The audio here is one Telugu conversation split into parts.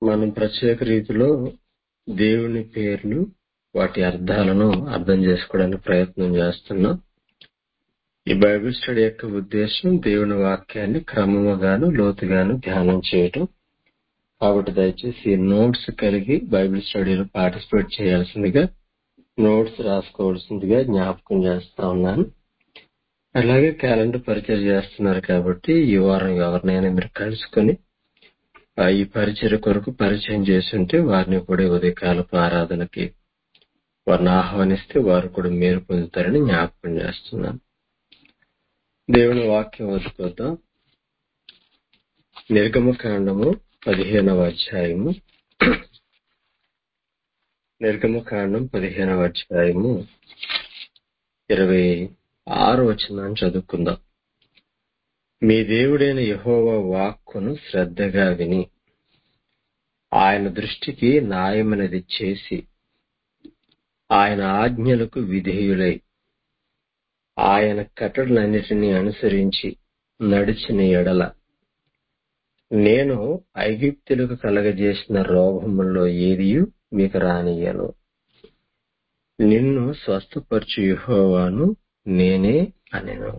మనం ప్రత్యేక రీతిలో దేవుని పేర్లు వాటి అర్థాలను అర్థం చేసుకోవడానికి ప్రయత్నం చేస్తున్నాం ఈ బైబిల్ స్టడీ యొక్క ఉద్దేశం దేవుని వాక్యాన్ని క్రమముగాను లోతుగాను ధ్యానం చేయటం కాబట్టి దయచేసి ఈ నోట్స్ కలిగి బైబిల్ స్టడీలో పార్టిసిపేట్ చేయాల్సిందిగా నోట్స్ రాసుకోవాల్సిందిగా జ్ఞాపకం చేస్తా ఉన్నాను అలాగే క్యాలెండర్ పరిచయం చేస్తున్నారు కాబట్టి ఈ వారం ఎవరినైనా మీరు కలుసుకొని ఆ ఈ పరిచయ కొరకు పరిచయం చేస్తుంటే వారిని కూడా ఈ ఉదయకాలపు ఆరాధనకి వారిని ఆహ్వానిస్తే వారు కూడా మేలు పొందుతారని జ్ఞాపకం చేస్తున్నాను దేవుని వాక్యం వదుకోద్దాం నిర్గమకాండము పదిహేనవ అధ్యాయము నిర్గమకాండం పదిహేనవ అధ్యాయము ఇరవై ఆరు వచనాన్ని చదువుకుందాం మీ దేవుడైన యహోవా వాక్కును శ్రద్ధగా విని ఆయన దృష్టికి న్యాయమైనది చేసి ఆయన ఆజ్ఞలకు విధేయులై ఆయన కట్టడలన్నిటినీ అనుసరించి నడిచిన ఎడల నేను ఐగిప్తులకు కలగజేసిన రోగముల్లో ఏది మీకు రానియను నిన్ను స్వస్థపరచు యహోవాను నేనే అనెను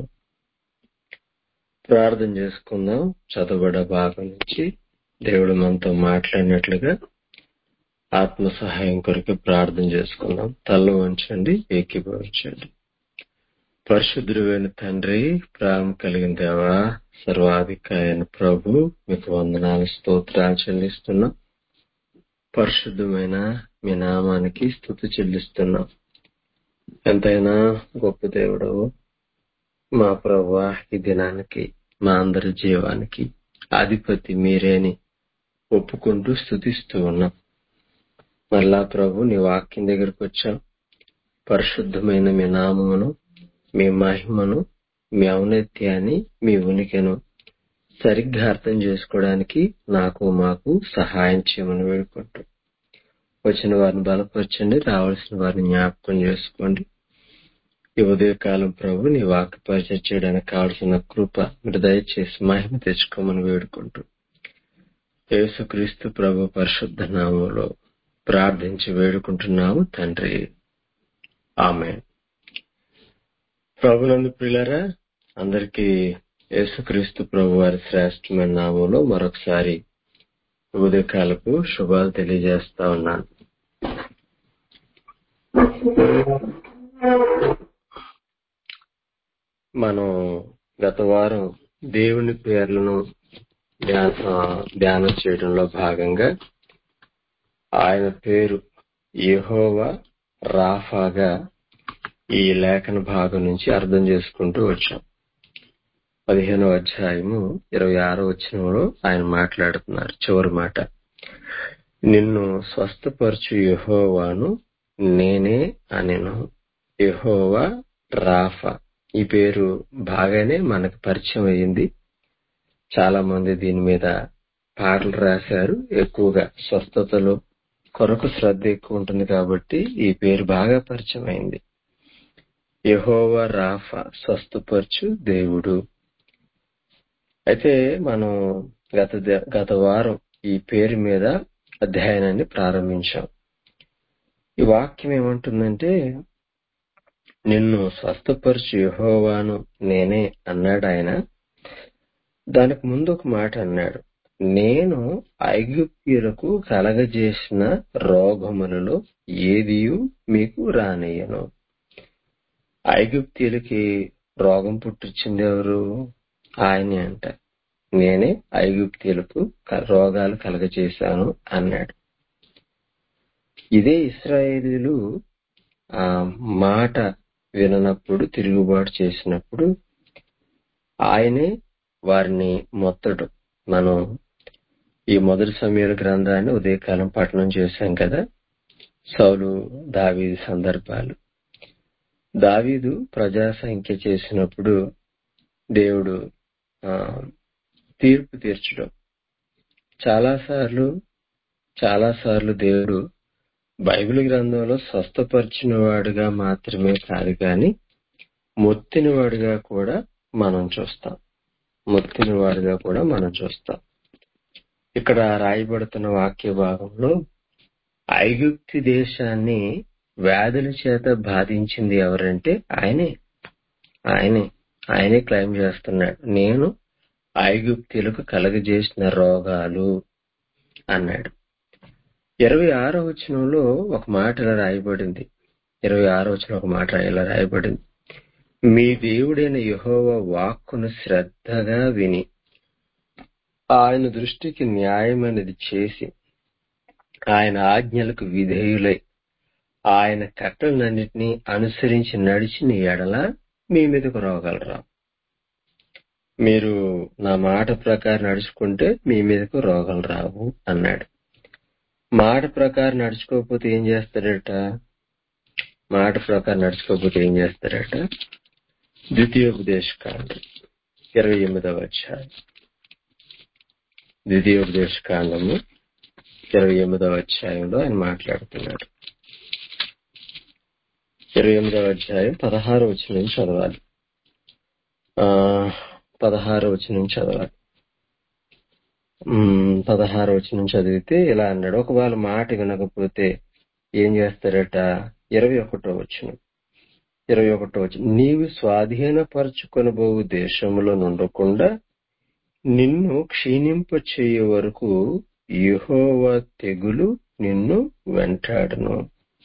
ప్రార్థన చేసుకుందాం చదవబడ భాగం నుంచి దేవుడు మనతో మాట్లాడినట్లుగా ఆత్మ సహాయం కొరకు ప్రార్థన చేసుకుందాం తల్ల ఉంచండి ఏకీభవించండి పరిశుద్ధుడైన తండ్రి ప్రేమ కలిగిన దేవా సర్వాధికారైన ప్రభు మీకు వందనాలు స్తోత్రాలు చెల్లిస్తున్నాం పరిశుద్ధమైన మీ నామానికి స్థుతి చెల్లిస్తున్నాం ఎంతైనా గొప్ప దేవుడు మా ప్రభు ఈ దినానికి మా అందరి జీవానికి అధిపతి మీరేని ఒప్పుకుంటూ స్థుతిస్తూ ఉన్నాం మళ్ళా ప్రభు నీ వాక్యం దగ్గరకు వచ్చాం పరిశుద్ధమైన మీ నామమును మీ మహిమను మీ ఔన్నత్యాన్ని మీ ఉనికెను సరిగ్గా అర్థం చేసుకోవడానికి నాకు మాకు సహాయం చేయమని వేడుకుంటూ వచ్చిన వారిని బలపరచండి రావాల్సిన వారిని జ్ఞాపకం చేసుకోండి ఈ ఉదయకాలం ప్రభు నీ వాక్య పరిచయం చేయడానికి కావాల్సిన కృప మీరు దయచేసి మహిమ తెచ్చుకోమని వేడుకుంటూ యేసుక్రీస్తు ప్రభు పరిశుద్ధ నామంలో ప్రార్థించి వేడుకుంటున్నాము తండ్రి ఆమె ప్రభునందు ప్రియులరా అందరికీ యేసుక్రీస్తు ప్రభు వారి శ్రేష్టమైన నామంలో మరొకసారి ఉదయకాలపు శుభాలు తెలియజేస్తా ఉన్నాను మనం గత వారం దేవుని పేర్లను ధ్యానం చేయడంలో భాగంగా ఆయన పేరు యహోవా రాఫాగా ఈ లేఖన భాగం నుంచి అర్థం చేసుకుంటూ వచ్చాం పదిహేనవ అధ్యాయము ఇరవై ఆరో వచ్చినంలో ఆయన మాట్లాడుతున్నారు చివరి మాట నిన్ను స్వస్థపరచు యహోవాను నేనే అనెను యహోవా రాఫా ఈ పేరు బాగానే మనకు పరిచయం అయ్యింది చాలా మంది దీని మీద పాటలు రాశారు ఎక్కువగా స్వస్థతలో కొరకు శ్రద్ధ ఎక్కువ ఉంటుంది కాబట్టి ఈ పేరు బాగా పరిచయం అయింది యహోవా రాఫా స్వస్థపరచు దేవుడు అయితే మనం గత గత వారం ఈ పేరు మీద అధ్యయనాన్ని ప్రారంభించాం ఈ వాక్యం ఏమంటుందంటే నిన్ను స్వస్థపరచు యహోవాను నేనే అన్నాడు ఆయన దానికి ముందు ఒక మాట అన్నాడు నేను ఐగుప్తులకు కలగజేసిన రోగములలో ఏది మీకు రానియను ఐగుప్తీయులకి రోగం పుట్టించింది ఎవరు ఆయనే అంట నేనే ఐగుప్తీయులకు రోగాలు కలగజేశాను అన్నాడు ఇదే ఇస్రాయేలీలు ఆ మాట విననప్పుడు తిరుగుబాటు చేసినప్పుడు ఆయనే వారిని మొత్తడు మనం ఈ మొదటి సమయాల గ్రంథాన్ని ఉదయకాలం పఠనం చేశాం కదా సౌలు దావీదు సందర్భాలు దావీదు ప్రజా సంఖ్య చేసినప్పుడు దేవుడు తీర్పు తీర్చడం చాలాసార్లు చాలాసార్లు దేవుడు బైబిల్ గ్రంథంలో స్వస్థపరిచిన వాడుగా మాత్రమే కాదు కానీ మొత్తిన వాడుగా కూడా మనం చూస్తాం మొత్తిన వాడుగా కూడా మనం చూస్తాం ఇక్కడ రాయబడుతున్న వాక్య భాగంలో ఐగుప్తి దేశాన్ని వ్యాధుల చేత బాధించింది ఎవరంటే ఆయనే ఆయనే ఆయనే క్లెయిమ్ చేస్తున్నాడు నేను ఐగుప్తులకు కలగజేసిన రోగాలు అన్నాడు ఇరవై ఆరో వచనంలో ఒక మాట ఇలా రాయబడింది ఇరవై ఆరో వచనం ఒక మాట ఇలా రాయబడింది మీ దేవుడైన యహోవ వాక్కును శ్రద్ధగా విని ఆయన దృష్టికి న్యాయమైనది చేసి ఆయన ఆజ్ఞలకు విధేయులై ఆయన కట్టలన్నింటినీ అనుసరించి నడిచిన ఎడల మీ మీదకు రోగాలు మీరు నా మాట ప్రకారం నడుచుకుంటే మీ మీదకు రోగాలు రావు అన్నాడు మాట ప్రకారం నడుచుకోకపోతే ఏం చేస్తాడట మాట ప్రకారం నడుచుకోకపోతే ఏం చేస్తాడట ద్వితీయోపదేశ కాండం ఇరవై ఎనిమిదవ అధ్యాయం ద్వితీయోపదేశ కాండము ఇరవై ఎనిమిదవ అధ్యాయంలో ఆయన మాట్లాడుతున్నాడు ఇరవై ఎనిమిదవ అధ్యాయం పదహారు వచ్చి నుంచి చదవాలి ఆ పదహారు వచ్చి నుంచి చదవాలి పదహారు వచ్చి నుంచి చదివితే ఇలా అన్నాడు ఒకవేళ మాట వినకపోతే ఏం చేస్తారట ఇరవై ఒకటో వచ్చిన ఇరవై ఒకటో వచ్చిన నీవు స్వాధీనపరచుకొనబోవు దేశంలో నుండకుండా నిన్ను క్షీణింప చేయ వరకు యహోవ తెగులు నిన్ను వెంటాడును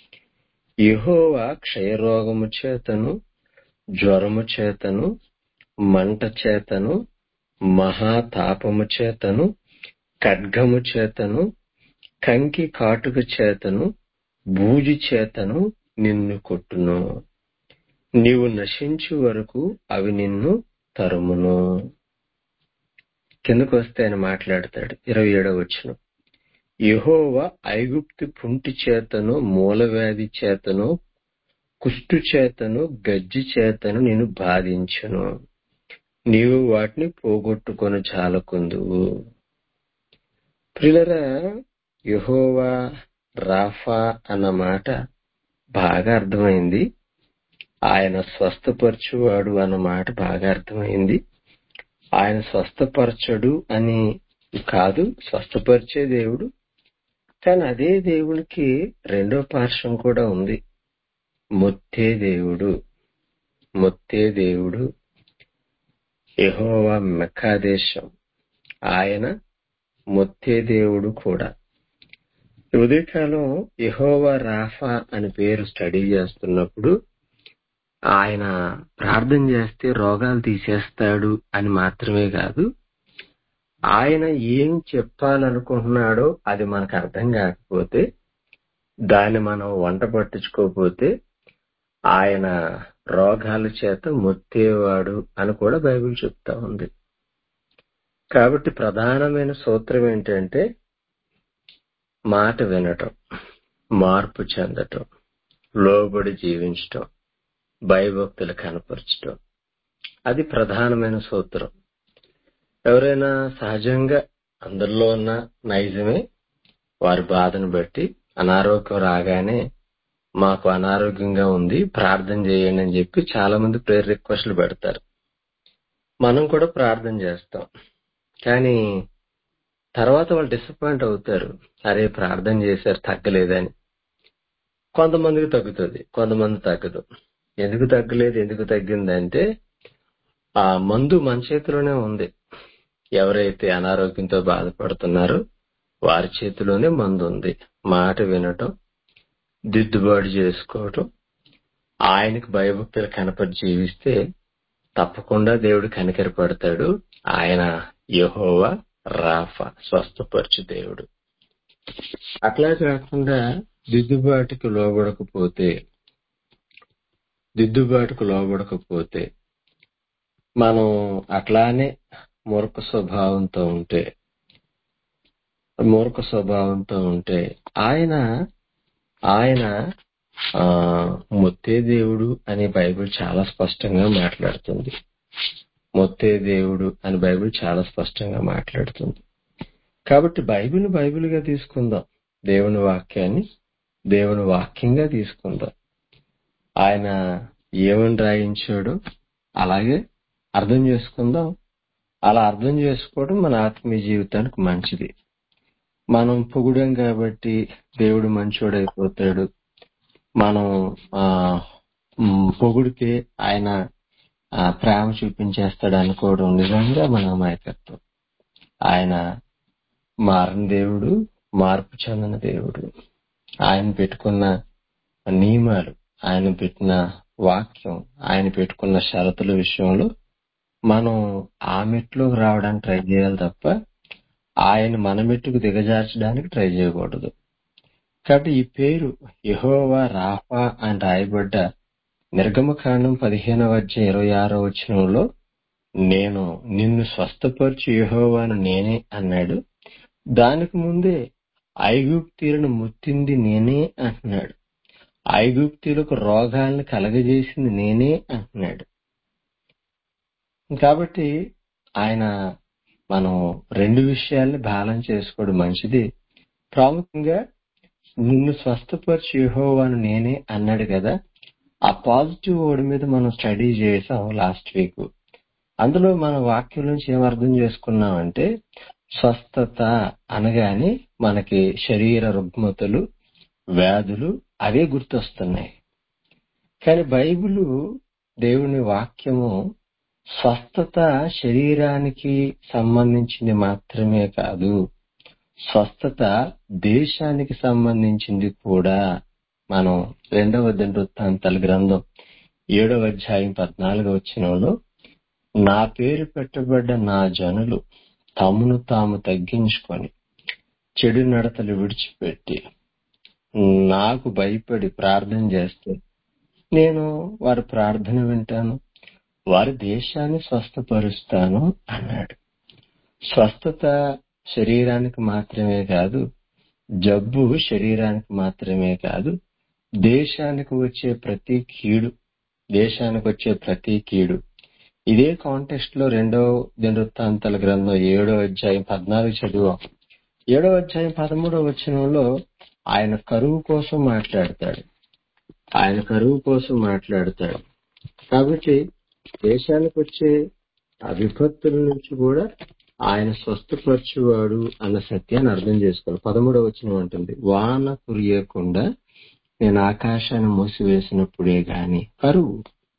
యహోవ క్షయరోగము చేతను జ్వరము చేతను మంట చేతను మహాతాపము చేతను ఖడ్గము చేతను కంకి కాటుక చేతను బూజి చేతను నిన్ను కొట్టును నీవు నశించు వరకు అవి నిన్ను తరుమును కిందకు వస్తే ఆయన మాట్లాడతాడు ఇరవై ఏడవ వచ్చిన యహోవ ఐగుప్తు పుంటి చేతను మూలవ్యాధి చేతను కుష్టు చేతను గజ్జి చేతను నేను బాధించను నీవు వాటిని పోగొట్టుకొని చాలకుందువు ప్రిలరా యహోవా రాఫా అన్న మాట బాగా అర్థమైంది ఆయన స్వస్థపరచువాడు అన్న మాట బాగా అర్థమైంది ఆయన స్వస్థపరచడు అని కాదు స్వస్థపరిచే దేవుడు కానీ అదే దేవునికి రెండో పార్శ్వం కూడా ఉంది మొత్తే దేవుడు మొత్తే దేవుడు యహోవా మెక్కాదేశం ఆయన మొత్తే దేవుడు కూడా ఉదయకాలం యహోవా రాఫా అని పేరు స్టడీ చేస్తున్నప్పుడు ఆయన ప్రార్థన చేస్తే రోగాలు తీసేస్తాడు అని మాత్రమే కాదు ఆయన ఏం చెప్పాలనుకుంటున్నాడో అది మనకు అర్థం కాకపోతే దాన్ని మనం వంట పట్టించుకోకపోతే ఆయన రోగాల చేత మొత్తేవాడు అని కూడా బైబిల్ చెప్తా ఉంది కాబట్టి ప్రధానమైన సూత్రం ఏంటంటే మాట వినటం మార్పు చెందటం లోబడి జీవించటం భయభక్తులు కనపరచటం అది ప్రధానమైన సూత్రం ఎవరైనా సహజంగా అందరిలో ఉన్న నైజమే వారి బాధను బట్టి అనారోగ్యం రాగానే మాకు అనారోగ్యంగా ఉంది ప్రార్థన చేయండి అని చెప్పి చాలా మంది ప్రేయర్ రిక్వెస్ట్లు పెడతారు మనం కూడా ప్రార్థన చేస్తాం కానీ తర్వాత వాళ్ళు డిసప్పాయింట్ అవుతారు అరే ప్రార్థన చేశారు తగ్గలేదని కొంతమందికి తగ్గుతుంది కొంతమంది తగ్గదు ఎందుకు తగ్గలేదు ఎందుకు తగ్గిందంటే ఆ మందు మన చేతిలోనే ఉంది ఎవరైతే అనారోగ్యంతో బాధపడుతున్నారో వారి చేతిలోనే మందు ఉంది మాట వినటం దిద్దుబాటు చేసుకోవటం ఆయనకు భయభక్తులు కనపడి జీవిస్తే తప్పకుండా దేవుడు కనికరపడతాడు ఆయన యహోవా రాఫా స్వస్థపరచు దేవుడు అట్లా కాకుండా దిద్దుబాటుకు లోబడకపోతే దిద్దుబాటుకు లోబడకపోతే మనం అట్లానే మూర్ఖ స్వభావంతో ఉంటే మూర్ఖ స్వభావంతో ఉంటే ఆయన ఆయన ఆ మొత్తే దేవుడు అనే బైబిల్ చాలా స్పష్టంగా మాట్లాడుతుంది మొత్తే దేవుడు అని బైబిల్ చాలా స్పష్టంగా మాట్లాడుతుంది కాబట్టి బైబిల్ బైబిల్గా తీసుకుందాం దేవుని వాక్యాన్ని దేవుని వాక్యంగా తీసుకుందాం ఆయన ఏమని రాయించాడో అలాగే అర్థం చేసుకుందాం అలా అర్థం చేసుకోవడం మన ఆత్మీయ జీవితానికి మంచిది మనం పొగుడాం కాబట్టి దేవుడు మంచోడైపోతాడు మనం ఆ మ్, పొగిడితే ఆయన ఆ, ప్రేమ చూపించేస్తాడు అనుకోవడం నిజంగా మన అమాయకత్వం ఆయన మారని దేవుడు మార్పు చెందిన దేవుడు ఆయన పెట్టుకున్న నియమాలు ఆయన పెట్టిన వాక్యం ఆయన పెట్టుకున్న షరతుల విషయంలో మనం ఆ మెట్టులోకి రావడానికి ట్రై చేయాలి తప్ప ఆయన మన మెట్టుకు దిగజార్చడానికి ట్రై చేయకూడదు కాబట్టి ఈ పేరు యెహోవా రాఫా అని రాయబడ్డ నిర్గమకాండం పదిహేనవ అధ్యాయం ఇరవై ఆరో వచనంలో నేను నిన్ను స్వస్థపరచు యెహోవాను నేనే అన్నాడు దానికి ముందే ఐగుప్తీయులను ముత్తింది నేనే అంటున్నాడు ఐగుప్తీయులకు రోగాలను కలగజేసింది నేనే అంటున్నాడు కాబట్టి ఆయన మనం రెండు విషయాల్ని బ్యాలెన్స్ చేసుకోవడం మంచిది ప్రాముఖ్యంగా నిన్ను స్వస్థపరిచి యెహోవాను నేనే అన్నాడు కదా ఆ పాజిటివ్ వర్డ్ మీద మనం స్టడీ చేసాం లాస్ట్ వీక్ అందులో మన వాక్యం నుంచి ఏం అర్థం చేసుకున్నామంటే స్వస్థత అనగానే మనకి శరీర రుగ్మతలు వ్యాధులు అవే గుర్తొస్తున్నాయి కానీ బైబిలు దేవుని వాక్యము స్వస్థత శరీరానికి సంబంధించింది మాత్రమే కాదు స్వస్థత దేశానికి సంబంధించింది కూడా మనం రెండవ దినవృత్తాంతాల గ్రంథం ఏడవ అధ్యాయం పద్నాలుగో వచ్చినంలో నా పేరు పెట్టబడ్డ నా జనులు తమను తాము తగ్గించుకొని చెడు నడతలు విడిచిపెట్టి నాకు భయపడి ప్రార్థన చేస్తే నేను వారి ప్రార్థన వింటాను వారి దేశాన్ని స్వస్థపరుస్తాను అన్నాడు స్వస్థత శరీరానికి మాత్రమే కాదు జబ్బు శరీరానికి మాత్రమే కాదు దేశానికి వచ్చే ప్రతి కీడు దేశానికి వచ్చే ప్రతి కీడు ఇదే కాంటెక్స్ట్ లో రెండవ దినవృత్తాంతాల గ్రంథం ఏడో అధ్యాయం పద్నాలుగు చదివాం ఏడో అధ్యాయం పదమూడవ వచనంలో ఆయన కరువు కోసం మాట్లాడతాడు ఆయన కరువు కోసం మాట్లాడతాడు కాబట్టి దేశానికి వచ్చే ఆ విపత్తుల నుంచి కూడా ఆయన స్వస్థపరచువాడు అన్న సత్యాన్ని అర్థం చేసుకోవాలి పదమూడవ వచనం అంటుంది వాన కురియకుండా నేను ఆకాశాన్ని మూసివేసినప్పుడే గాని కరువు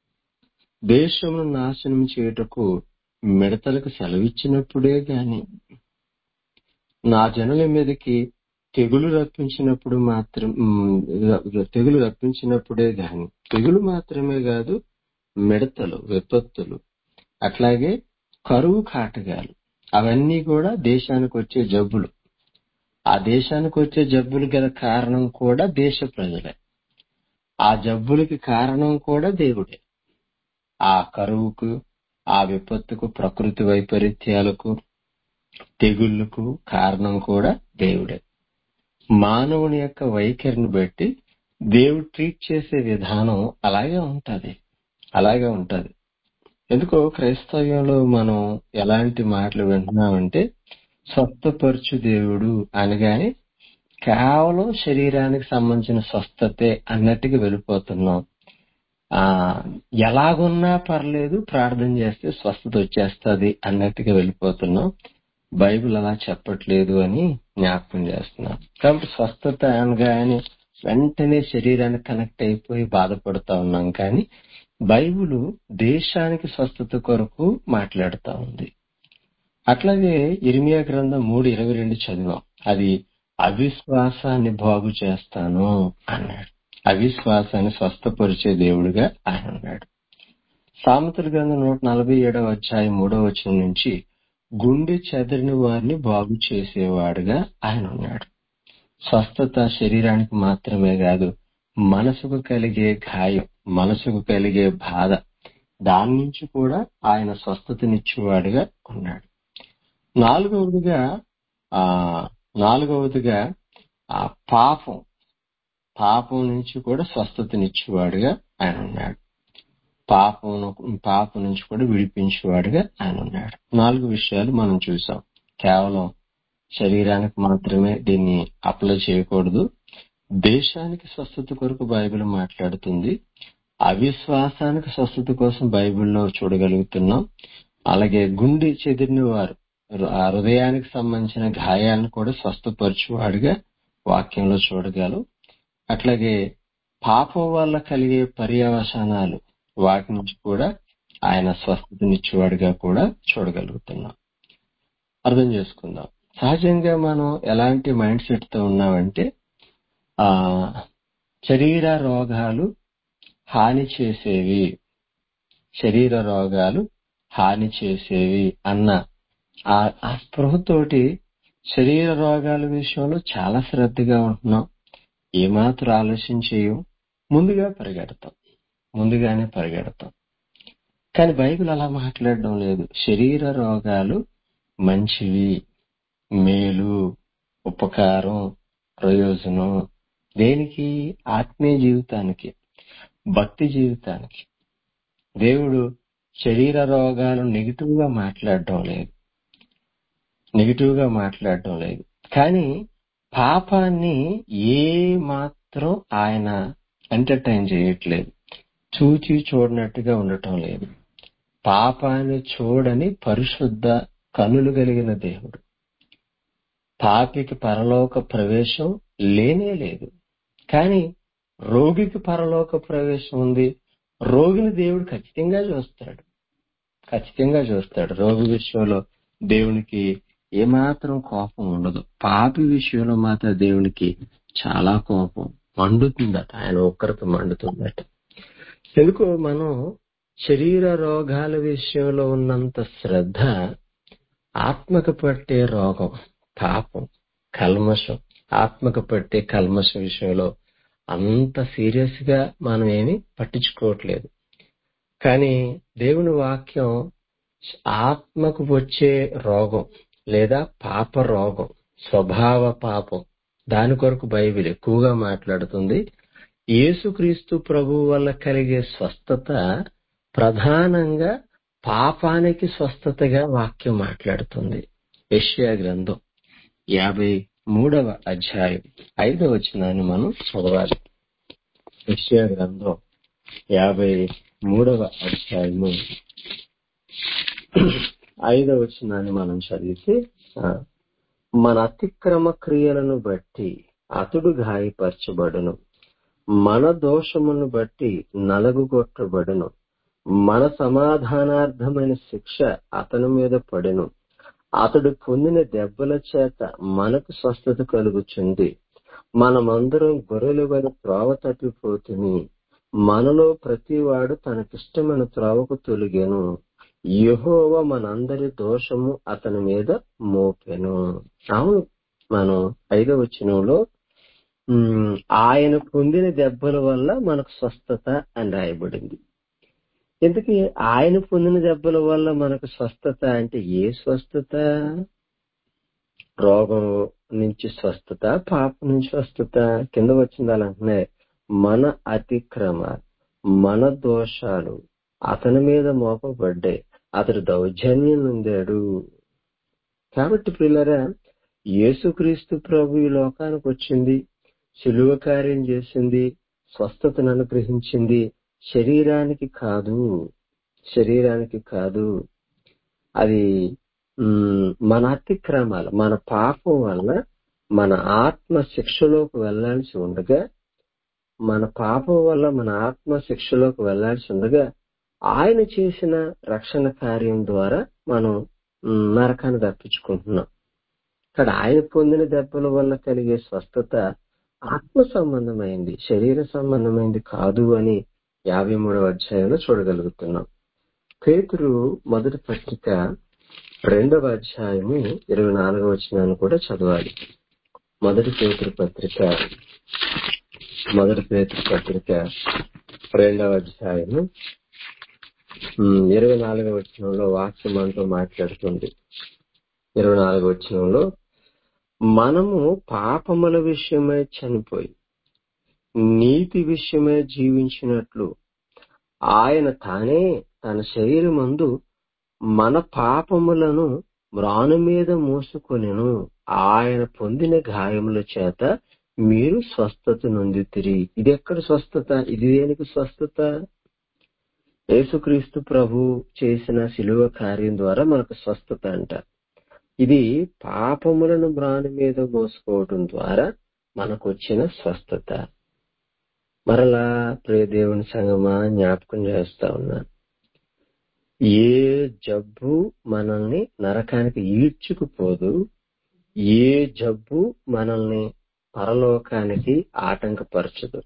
దేశమును నాశనం చేయుటకు మిడతలకు సెలవిచ్చినప్పుడే గాని నా జనుల మీదకి తెగులు రప్పించినప్పుడు మాత్రం ఉమ్, తెగులు రప్పించినప్పుడే గాని తెగులు మాత్రమే కాదు మిడతలు విపత్తులు అట్లాగే కరువు కాటగాలు అవన్నీ కూడా దేశానికి వచ్చే జబ్బులు ఆ దేశానికి వచ్చే జబ్బులు గల కారణం కూడా దేశ ప్రజలే ఆ జబ్బులకి కారణం కూడా దేవుడే ఆ కరువుకు ఆ విపత్తుకు ప్రకృతి వైపరీత్యాలకు తెగుళ్లకు కారణం కూడా దేవుడే మానవుని యొక్క వైఖరిని బట్టి దేవుడు ట్రీట్ చేసే విధానం అలాగే ఉంటది అలాగే ఉంటది ఎందుకో క్రైస్తవ్యంలో మనం ఎలాంటి మాటలు వింటున్నామంటే స్వస్థపరచు దేవుడు అనగానే కేవలం శరీరానికి సంబంధించిన స్వస్థతే అన్నట్టుగా వెళ్ళిపోతున్నాం ఆ ఎలాగున్నా పర్లేదు ప్రార్థన చేస్తే స్వస్థత వచ్చేస్తది అన్నట్టుగా వెళ్ళిపోతున్నాం బైబిల్ అలా చెప్పట్లేదు అని జ్ఞాపకం చేస్తున్నాం కాబట్టి స్వస్థత అనగానే వెంటనే శరీరానికి కనెక్ట్ అయిపోయి బాధపడుతా ఉన్నాం కానీ బైబిల్ దేశానికి స్వస్థత కొరకు మాట్లాడుతా ఉంది అట్లాగే ఇర్మియా గ్రంథం మూడు ఇరవై రెండు చదివాం అది అవిశ్వాసాన్ని బాగు చేస్తాను అన్నాడు అవిశ్వాసాన్ని స్వస్థపరిచే దేవుడిగా ఆయన ఉన్నాడు సామెతల గ్రంథం నూట నలభై ఏడవ అధ్యాయం మూడవ వచనం నుంచి గుండె చెదరిన వారిని బాగు చేసేవాడుగా ఆయన ఉన్నాడు స్వస్థత శరీరానికి మాత్రమే కాదు మనసుకు కలిగే గాయం మనసుకు కలిగే బాధ దాని నుంచి కూడా ఆయన స్వస్థతనిచ్చేవాడుగా ఉన్నాడు నాలుగవదిగా ఆ నాలుగవదిగా ఆ పాపం పాపం నుంచి కూడా స్వస్థతనిచ్చేవాడుగా ఆయన ఉన్నాడు పాపం పాపం నుంచి కూడా విడిపించేవాడుగా ఆయన ఉన్నాడు నాలుగు విషయాలు మనం చూసాం కేవలం శరీరానికి మాత్రమే దీన్ని అప్లై చేయకూడదు దేశానికి స్వస్థత కొరకు బైబిల్ మాట్లాడుతుంది అవిశ్వాసానికి స్వస్థత కోసం బైబిల్లో చూడగలుగుతున్నాం అలాగే గుండె చెదిరిన వారు ఆ హృదయానికి సంబంధించిన గాయాలను కూడా స్వస్థపరచువాడిగా వాక్యంలో చూడగలం అట్లాగే పాపం వల్ల కలిగే పర్యవసానాలు వాటి నుంచి కూడా ఆయన స్వస్థతనిచ్చేవాడిగా కూడా చూడగలుగుతున్నాం అర్థం చేసుకుందాం సహజంగా మనం ఎలాంటి మైండ్ సెట్ తో ఉన్నామంటే ఆ శరీర రోగాలు హాని చేసేవి శరీర రోగాలు హాని చేసేవి అన్న ఆ ఆ స్పృహతోటి శరీర రోగాల విషయంలో చాలా శ్రద్ధగా ఉంటున్నాం ఏమాత్రం ఆలోచించేయం ముందుగా పరిగెడతాం ముందుగానే పరిగెడతాం కానీ బైబిల్ అలా మాట్లాడడం లేదు శరీర రోగాలు మంచివి మేలు ఉపకారం ప్రయోజనం దేనికి ఆత్మీయ జీవితానికి భక్తి జీవితానికి దేవుడు శరీర రోగాలు నెగిటివ్ గా మాట్లాడడం లేదు నెగిటివ్ గా మాట్లాడడం లేదు కానీ పాపాన్ని ఏ మాత్రం ఆయన ఎంటర్టైన్ చేయట్లేదు చూచి చూడనట్టుగా ఉండటం లేదు పాపాన్ని చూడని పరిశుద్ధ కనులు కలిగిన దేవుడు పాపికి పరలోక ప్రవేశం లేనే లేదు కానీ రోగికి పరలోక ప్రవేశం ఉంది రోగిని దేవుడు ఖచ్చితంగా చూస్తాడు ఖచ్చితంగా చూస్తాడు రోగి విషయంలో దేవునికి ఏమాత్రం కోపం ఉండదు పాపి విషయంలో మాత్రం దేవునికి చాలా కోపం మండుతుందట ఆయన ఒక్కరికి మండుతుందట ఎందుకు మనం శరీర రోగాల విషయంలో ఉన్నంత శ్రద్ధ ఆత్మకు పట్టే రోగం పాపం కల్మషం ఆత్మకు పట్టే కల్మషం విషయంలో అంత సీరియస్ గా మనం ఏమి పట్టించుకోవట్లేదు కానీ దేవుని వాక్యం ఆత్మకు వచ్చే రోగం లేదా పాప రోగం స్వభావ పాపం దాని కొరకు బైబిల్ ఎక్కువగా మాట్లాడుతుంది యేసుక్రీస్తు ప్రభు వల్ల కలిగే స్వస్థత ప్రధానంగా పాపానికి స్వస్థతగా వాక్యం మాట్లాడుతుంది యెషయా గ్రంథం యాభై మూడవ అధ్యాయం ఐదవ వచనాన్ని మనం చదవాలి యెషయా గ్రంథం యాభై మూడవ అధ్యాయము ఐదవ వచనాన్ని మనం చదివితే ఆ, మన అతిక్రమ క్రియలను బట్టి అతడు గాయపరచబడును మన దోషమును బట్టి నలగుగొట్టబడును మన సమాధానార్థమైన శిక్ష అతని మీద పడెను అతడు పొందిన దెబ్బల చేత మనకు స్వస్థత కలుగుచుంది మనమందరం గొర్రెలు వలె త్రోవ తప్పిపోతుని మనలో ప్రతివాడు తనకిష్టమైన త్రోవకు తొలిగెను యెహోవ మనందరి దోషము అతని మీద మోపెను అవును మనం ఐదవ వచనంలో ఉమ్, ఆయన పొందిన దెబ్బల వల్ల మనకు స్వస్థత అని రాయబడింది ఎందుకు ఆయన పొందిన దెబ్బల వల్ల మనకు స్వస్థత అంటే ఏ స్వస్థత రోగం నుంచి స్వస్థత పాపం నుంచి స్వస్థత కింద వచ్చింది అలా అంటున్నాయి మన అతిక్రమ మన దోషాలు అతని మీద మోపబడ్డాయి అతడు దౌర్జన్యం పొందాడు కాబట్టి పిల్లరా యేసుక్రీస్తు ప్రభు ఈ లోకానికి వచ్చింది సులువ కార్యం చేసింది స్వస్థతను అనుగ్రహించింది శరీరానికి కాదు శరీరానికి కాదు అది మ్, మన అతిక్రమాలు మన పాపం వలన మన ఆత్మ శిక్షలోకి వెళ్లాల్సి ఉండగా మన పాపం వల్ల మన ఆత్మ శిక్షలోకి వెళ్లాల్సి ఉండగా ఆయన చేసిన రక్షణ కార్యం ద్వారా మనం మ్, నరకాన్ని తప్పించుకుంటున్నాం ఇక్కడ ఆయన పొందిన దెబ్బల వల్ల కలిగే స్వస్థత ఆత్మ సంబంధమైంది శరీర సంబంధమైంది కాదు అని యాభై మూడవ అధ్యాయంలో చూడగలుగుతున్నాం పేతురు మొదటి పత్రిక రెండవ అధ్యాయము ఇరవై నాలుగవ వచనాన్ని కూడా చదవాలి మొదటి పేతురు పత్రిక మొదటి పేతురు పత్రిక రెండవ అధ్యాయము ఉమ్, ఇరవై నాలుగవ వచనంలో వాక్యం అంటూ మాట్లాడుతుంది ఇరవై నాలుగవ వచనంలో మనము పాపముల విషయమై చనిపోయి నీతి విషయమై జీవించినట్లు ఆయన తానే తన శరీరమందు మన పాపములను మ్రాను మీద మోసుకొనెను ఆయన పొందిన గాయముల చేత మీరు స్వస్థత నొందితిరి ఇది ఎక్కడ స్వస్థత ఇది దేనికి స్వస్థత యేసుక్రీస్తు ప్రభు చేసిన శిలువ కార్యం ద్వారా మనకు స్వస్థత అంట ఇది పాపములను మ్రాని మీద మోసుకోవటం ద్వారా మనకు వచ్చిన స్వస్థత మరలా ప్రియ దేవుని సంగమా జ్ఞాపకం చేస్తా ఉన్నాను ఏ జబ్బు మనల్ని నరకానికి ఈడ్చుకుపోదు ఏ జబ్బు మనల్ని పరలోకానికి ఆటంకపరచదు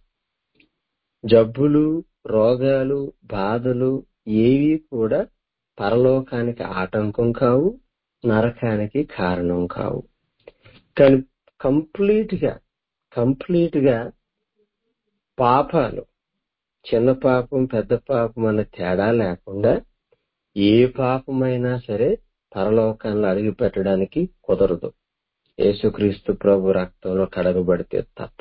జబ్బులు రోగాలు బాధలు ఏవి కూడా పరలోకానికి ఆటంకం కావు నరకానికి కారణం కావు కానీ కంప్లీట్ గా కంప్లీట్ గా పాపాలు చిన్న పాపం పెద్ద పాపం అన్న తేడా లేకుండా ఏ పాపమైనా సరే పరలోకంలో అడుగు పెట్టడానికి కుదరదు యేసుక్రీస్తు ప్రభు రక్తంలో కడగబడితే తప్ప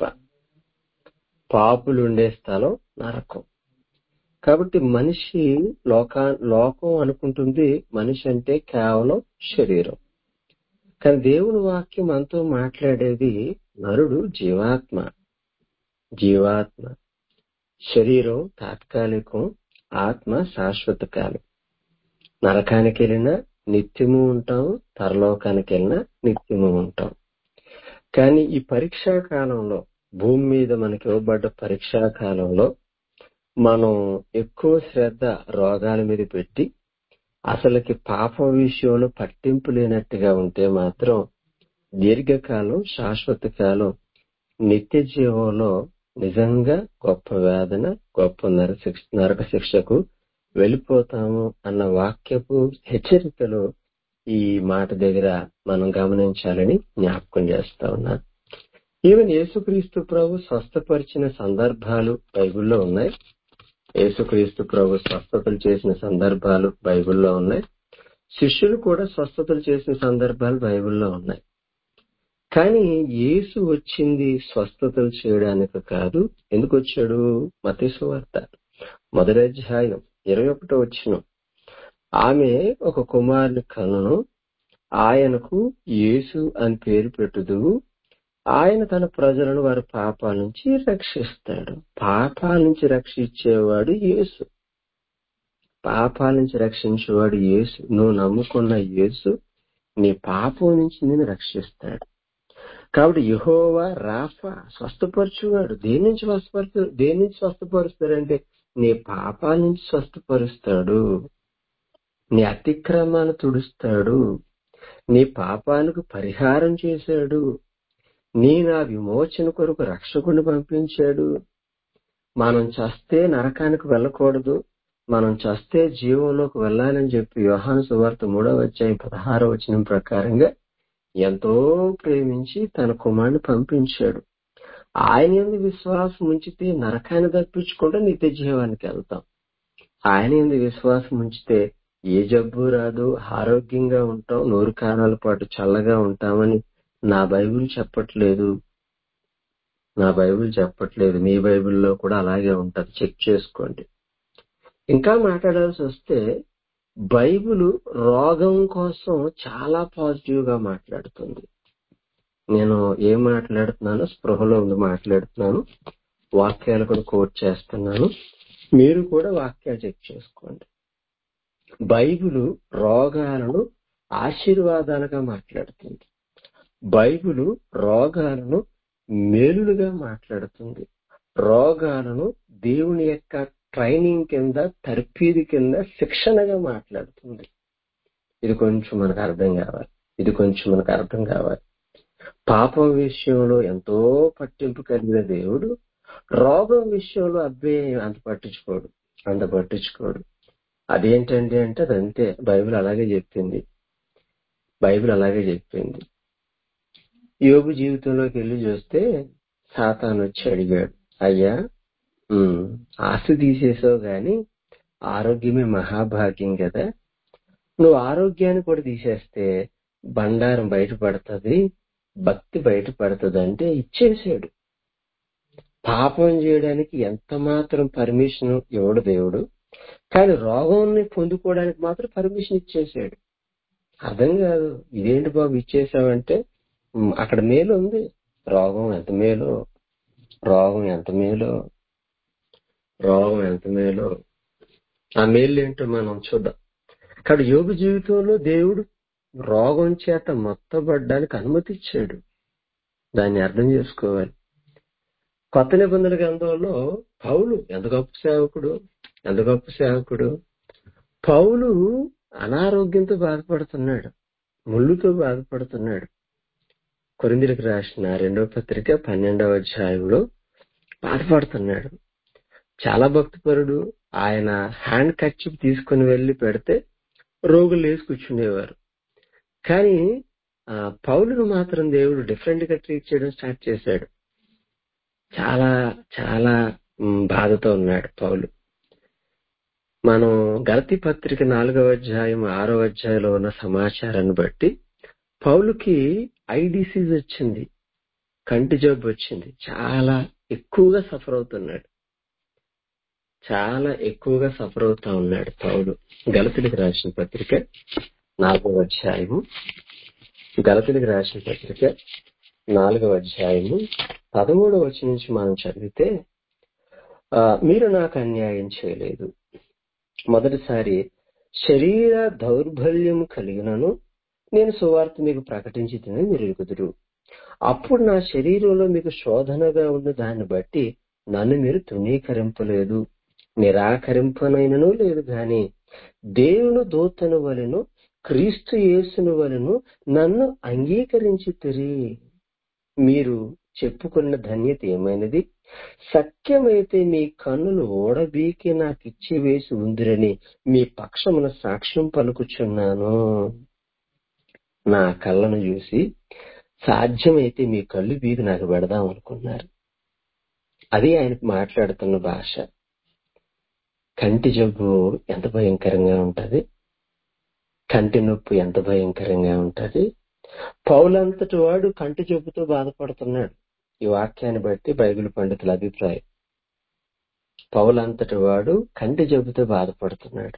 పాపులు ఉండే స్థలం నరకం కాబట్టి మనిషి లోకా లోకం అనుకుంటుంది మనిషి అంటే కేవలం శరీరం కానీ దేవుని వాక్యం మనతో మాట్లాడేది నరుడు జీవాత్మ జీవాత్మ శరీరం తాత్కాలికం ఆత్మ శాశ్వత కాలం నరకానికి వెళ్ళినా నిత్యము ఉంటాం పరలోకానికి వెళ్ళినా నిత్యము ఉంటాం కానీ ఈ పరీక్షా కాలంలో భూమి మీద మనకి ఇవ్వబడ్డ పరీక్షా కాలంలో మనం ఎక్కువ శ్రద్ధ రోగాల మీద పెట్టి అసలుకి పాపం విషయంలో పట్టింపు లేనట్టుగా ఉంటే మాత్రం దీర్ఘకాలం శాశ్వత కాలం నిత్య జీవంలో నిజంగా గొప్ప వేదన గొప్ప నరశిక్ష నరక శిక్షకు వెళ్ళిపోతాము అన్న వాక్యపు హెచ్చరికలు ఈ మాట దగ్గర మనం గమనించాలని జ్ఞాపకం చేస్తా ఉన్నాను ఈవెన్ యేసుక్రీస్తు ప్రభు స్వస్థపరిచిన సందర్భాలు బైబిల్లో ఉన్నాయి యేసుక్రీస్తు ప్రభు స్వస్థతలు చేసిన సందర్భాలు బైబిల్లో ఉన్నాయి శిష్యులు కూడా స్వస్థతలు చేసిన సందర్భాలు బైబిల్లో ఉన్నాయి కానీ యేసు వచ్చింది స్వస్థతలు చేయడానికి కాదు ఎందుకు వచ్చాడు మతేసు వార్త మొదటి అధ్యాయం ఇరవై ఒకటో వచ్చిన ఆమె ఒక కుమారుని కనును ఆయనకు యేసు అని పేరు పెట్టుదు ఆయన తన ప్రజలను వారి పాపాల నుంచి రక్షిస్తాడు పాపాల నుంచి రక్షించేవాడు యేసు పాపాల నుంచి రక్షించేవాడు యేసు నువ్వు నమ్ముకున్న యేసు నీ పాపం నుంచి నేను రక్షిస్తాడు కాబట్టి యహోవా రాఫా స్వస్థపరచువాడు దేని నుంచి స్వస్థపరుచు దేని నుంచి స్వస్థపరుస్తాడంటే నీ పాపాల నుంచి స్వస్థపరుస్తాడు నీ అతిక్రమాన్ని తుడుస్తాడు నీ పాపాలకు పరిహారం చేశాడు నీ నా విమోచన కొరకు రక్షకుని పంపించాడు మనం చస్తే నరకానికి వెళ్ళకూడదు మనం చస్తే జీవంలోకి వెళ్ళాలని చెప్పి యోహాను సువార్త మూడవ అధ్యాయం పదహారవ వచనం ప్రకారంగా ఎంతో ప్రేమించి తన కుమారుని పంపించాడు ఆయన ఎందు విశ్వాసం ఉంచితే నరకాన్ని తప్పించుకుంటే నిత్య జీవానికి వెళ్తాం ఆయన ఎందు విశ్వాసం ఉంచితే ఏ జబ్బు రాదు ఆరోగ్యంగా ఉంటాం నూరు కాలాల పాటు చల్లగా ఉంటామని నా బైబిల్ చెప్పట్లేదు నా బైబిల్ చెప్పట్లేదు మీ బైబిల్లో కూడా అలాగే ఉంటది చెక్ చేసుకోండి ఇంకా మాట్లాడాల్సి వస్తే బైబిల్ రోగం కోసం చాలా పాజిటివ్ గా మాట్లాడుతుంది నేను ఏం మాట్లాడుతున్నానో స్పృహలో ఉండి మాట్లాడుతున్నాను వాక్యాలు కూడా కోట్ చేస్తున్నాను మీరు కూడా వాక్యాలు చెక్ చేసుకోండి బైబిల్ రోగాలను ఆశీర్వాదాలుగా మాట్లాడుతుంది బైబిల్ రోగాలను మేలులుగా మాట్లాడుతుంది రోగాలను దేవుని యొక్క ట్రైనింగ్ కింద తర్ఫీదు కింద శిక్షణగా మాట్లాడుతుంది ఇది కొంచెం మనకు అర్థం కావాలి ఇది కొంచెం మనకు అర్థం కావాలి పాపం విషయంలో ఎంతో పట్టింపు కలిగిన దేవుడు రోగం విషయంలో అబ్బే అంత పట్టించుకోడు అంత పట్టించుకోడు అదేంటండి అంటే అదంతే బైబిల్ అలాగే చెప్పింది బైబిల్ అలాగే చెప్పింది యోగు జీవితంలోకి వెళ్ళి చూస్తే సాతాను వచ్చి అడిగాడు అయ్యా ఉమ్, ఆస్తి తీసేసావు గాని ఆరోగ్యమే మహాభాగ్యం కదా నువ్వు ఆరోగ్యాన్ని కూడా తీసేస్తే బండారం బయటపడుతుంది భక్తి బయటపడుతుంది అంటే ఇచ్చేసాడు పాపం చేయడానికి ఎంత మాత్రం పర్మిషన్ ఇవ్వడు దేవుడు కానీ రోగాన్ని పొందుకోవడానికి మాత్రం పర్మిషన్ ఇచ్చేసాడు అర్థం కాదు ఇదేంటి బాబు ఇచ్చేసావంటే ఉమ్, అక్కడ మేలు ఉంది రోగం ఎంత మేలు రోగం ఎంత మేలు రోగం ఎంత మేలు ఆ మేలు ఏంటో మనం చూద్దాం ఇక్కడ యోగ జీవితంలో దేవుడు రోగం చేత మొత్తబడ్డానికి అనుమతి ఇచ్చాడు దాన్ని అర్థం చేసుకోవాలి కొత్త నిబంధన గ్రంథంలో పౌలు ఎంత గొప్ప సేవకుడు ఎంత గొప్ప సేవకుడు పౌలు అనారోగ్యంతో బాధపడుతున్నాడు ముళ్ళుతో బాధపడుతున్నాడు కొరిందులకు రాసిన రెండవ పత్రిక పన్నెండవ అధ్యాయంలో బాధపడుతున్నాడు చాలా భక్తిపరుడు ఆయన హ్యాండ్ కచ్చిప్ తీసుకుని వెళ్లి పెడితే రోగులు లేచి కూర్చునేవారు కానీ ఆ, పౌలును మాత్రం దేవుడు డిఫరెంట్ గా ట్రీట్ చేయడం స్టార్ట్ చేశాడు చాలా చాలా మ్, బాధతో ఉన్నాడు పౌలు మనం గలతి పత్రిక నాలుగవ అధ్యాయం ఆరో అధ్యాయంలో ఉన్న సమాచారాన్ని బట్టి పౌలుకి ఐ డిసీజ్ వచ్చింది కంటి జబ్బు వచ్చింది చాలా ఎక్కువగా సఫర్ అవుతున్నాడు చాలా ఎక్కువగా సఫర్ అవుతా ఉన్నాడు పౌలు గలతులకు రాసిన పత్రిక నాలుగవ అధ్యాయము గలతులకు రాసిన పత్రిక నాలుగవ అధ్యాయము పదమూడవ వచ్చి నుంచి మనం చదివితే ఆ, మీరు నాకు అన్యాయం చేయలేదు మొదటిసారి శరీర దౌర్బల్యం కలిగినను నేను సువార్త మీకు ప్రకటించి తిని మీరు ఎరుగుదురు అప్పుడు నా శరీరంలో మీకు శోధనగా ఉన్న దాన్ని బట్టి నన్ను మీరు తృణీకరింపలేదు నిరాకరింపనైనను లేదు గాని దేవుని దూతను వలెను క్రీస్తు యేసును వలెను నన్ను అంగీకరించి మీరు చెప్పుకున్న ధన్యత ఏమైనది సత్యమైతే మీ కన్నులు ఓడబీకి నాకు ఇచ్చి వేసి ఉందిరని మీ పక్షమున సాక్ష్యం పలుకుచున్నాను నా కళ్ళను చూసి సాధ్యమైతే మీ కళ్ళు బీగి నాకు పెడదాం అనుకున్నారు అది ఆయన మాట్లాడుతున్న భాష కంటి జబ్బు ఎంత భయంకరంగా ఉంటది కంటి నొప్పి ఎంత భయంకరంగా ఉంటది పౌలంతటి వాడు కంటి జబ్బుతో బాధపడుతున్నాడు ఈ వాక్యాన్ని బట్టి బైబిల్ పండితుల అభిప్రాయం పౌలంతటి వాడు కంటి జబ్బుతో బాధపడుతున్నాడు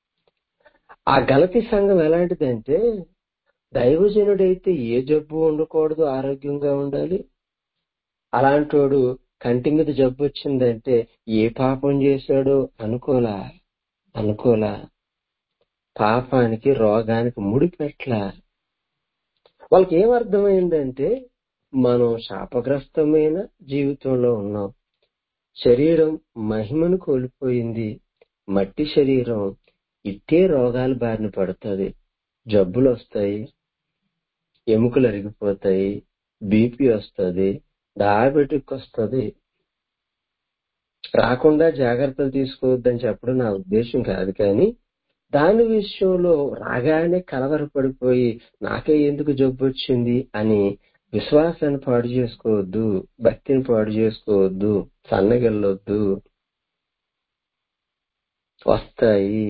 ఆ గలతి సంఘం ఎలాంటిదంటే దైవజనుడైతే ఏ జబ్బు ఉండకూడదు ఆరోగ్యంగా ఉండాలి అలాంటోడు కంటి మీద జబ్బు వచ్చిందంటే ఏ పాపం చేశాడో అనుకోలా అనుకోలా పాపానికి రోగానికి ముడిపెట్ల వాళ్ళకి ఏం అర్థమైందంటే మనం శాపగ్రస్తమైన జీవితంలో ఉన్నాం శరీరం మహిమను కోల్పోయింది మట్టి శరీరం ఇట్టే రోగాలు బారిన పడుతుంది జబ్బులు వస్తాయి ఎముకలు అరిగిపోతాయి బీపీ వస్తుంది డయాబెటిక్ వస్తుంది రాకుండా జాగ్రత్తలు తీసుకోవద్దని చెప్పడం నా ఉద్దేశం కాదు కానీ దాని విషయంలో రాగానే కలవరపడిపోయి నాకే ఎందుకు జబ్బు వచ్చింది అని విశ్వాసాన్ని పాడు చేసుకోవద్దు భక్తిని పాడు చేసుకోవద్దు సన్నగిల్లొద్దు వస్తాయి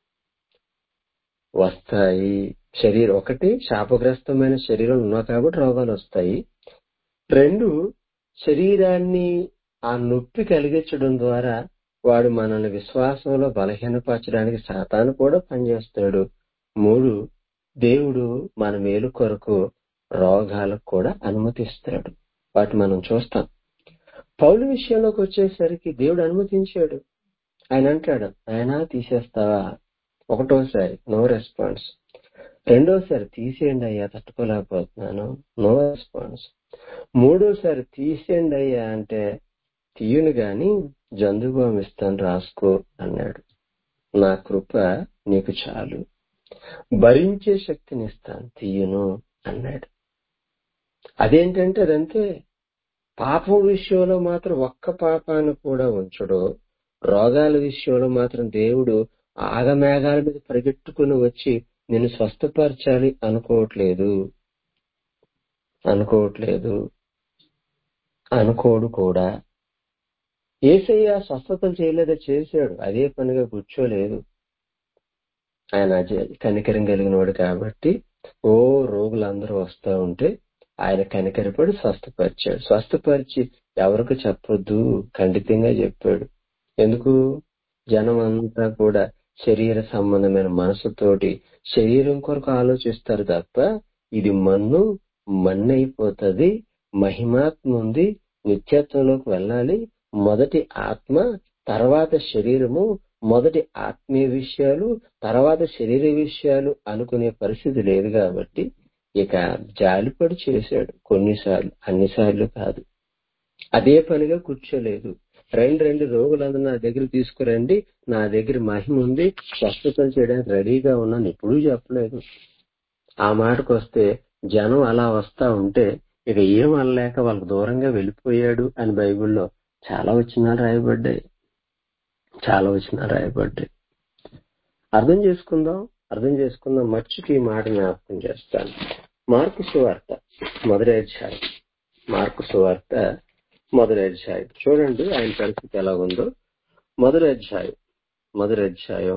వస్తాయి శరీరం ఒకటి శాపగ్రస్తమైన శరీరం ఉన్నా కాబట్టి రోగాలు వస్తాయి రెండు శరీరాన్ని ఆ నొప్పి కలిగించడం ద్వారా వాడు మనల్ని విశ్వాసంలో బలహీనపరచడానికి సాతాను కూడా పనిచేస్తాడు మూడు దేవుడు మన మేలు కొరకు రోగాలకు కూడా అనుమతిస్తాడు వాటి మనం చూస్తాం పౌలు విషయంలోకి వచ్చేసరికి దేవుడు అనుమతించాడు ఆయన అంటాడు ఆయన తీసేస్తావా ఒకటోసారి నో రెస్పాన్స్ రెండోసారి తీసేయండి అయ్యా తట్టుకోలేకపోతున్నాను నో రెస్పాన్స్ మూడోసారి తీసేయండి అయ్యా అంటే తీయును గాని జందుబాం ఇస్తాను రాసుకో అన్నాడు నా కృప నీకు చాలు భరించే శక్తిని ఇస్తాను తీయును అన్నాడు అదేంటంటే అదంతే పాపం విషయంలో మాత్రం ఒక్క పాపాన్ని కూడా ఉంచడు రోగాల విషయంలో మాత్రం దేవుడు ఆగమేఘాల మీద పరిగెట్టుకుని వచ్చి నిన్ను స్వస్థపరచాలి అనుకోవట్లేదు అనుకోవట్లేదు అనుకోడు కూడా ఏసయ్య స్వస్థతలు చేయలేదా చేశాడు అదే పనిగా కూర్చోలేదు ఆయన అజ- కనికరం కలిగిన వాడు కాబట్టి ఓ రోగులందరూ వస్తా ఉంటే ఆయన కనికరపడి స్వస్థపరిచాడు స్వస్థపరిచి ఎవరికి చెప్పొద్దు ఖండితంగా చెప్పాడు ఎందుకు జనం అంతా కూడా శరీర సంబంధమైన మనసుతోటి శరీరం కొరకు ఆలోచిస్తారు తప్ప ఇది మన్ను మన్ను అయిపోతుంది మహిమాత్మ ఉంది నిత్యత్వంలోకి వెళ్ళాలి మొదటి ఆత్మ తర్వాత శరీరము మొదటి ఆత్మీయ విషయాలు తర్వాత శరీర విషయాలు అనుకునే పరిస్థితి లేదు కాబట్టి ఇక జాలిపడి చేశాడు కొన్నిసార్లు అన్నిసార్లు కాదు అదే పనిగా కూర్చోలేదు రెండు రెండు రోగులందరూ నా దగ్గర తీసుకురండి నా దగ్గర మహిమ ఉంది స్వస్థతలు చేయడానికి రెడీగా ఉన్నాను ఎప్పుడూ చెప్పలేదు ఆ మాటకు వస్తే జనం అలా వస్తా ఉంటే ఇక ఏం అనలేక వాళ్ళకు దూరంగా వెళ్ళిపోయాడు అని బైబిల్లో చాలా వచనాలు రాయబడ్డాయి చాలా వచనాలు రాయబడ్డాయి అర్థం చేసుకుందాం అర్థం చేసుకుందాం మర్చికి ఈ మాట జ్ఞాపకం చేస్తాను మార్కు సువార్త మొదటి అధ్యాయం మార్కు సువార్త మొదటి అధ్యాయం చూడండి ఆయన పరిస్థితి ఎలా ఉందో మొదటి అధ్యాయం మొదటి అధ్యాయం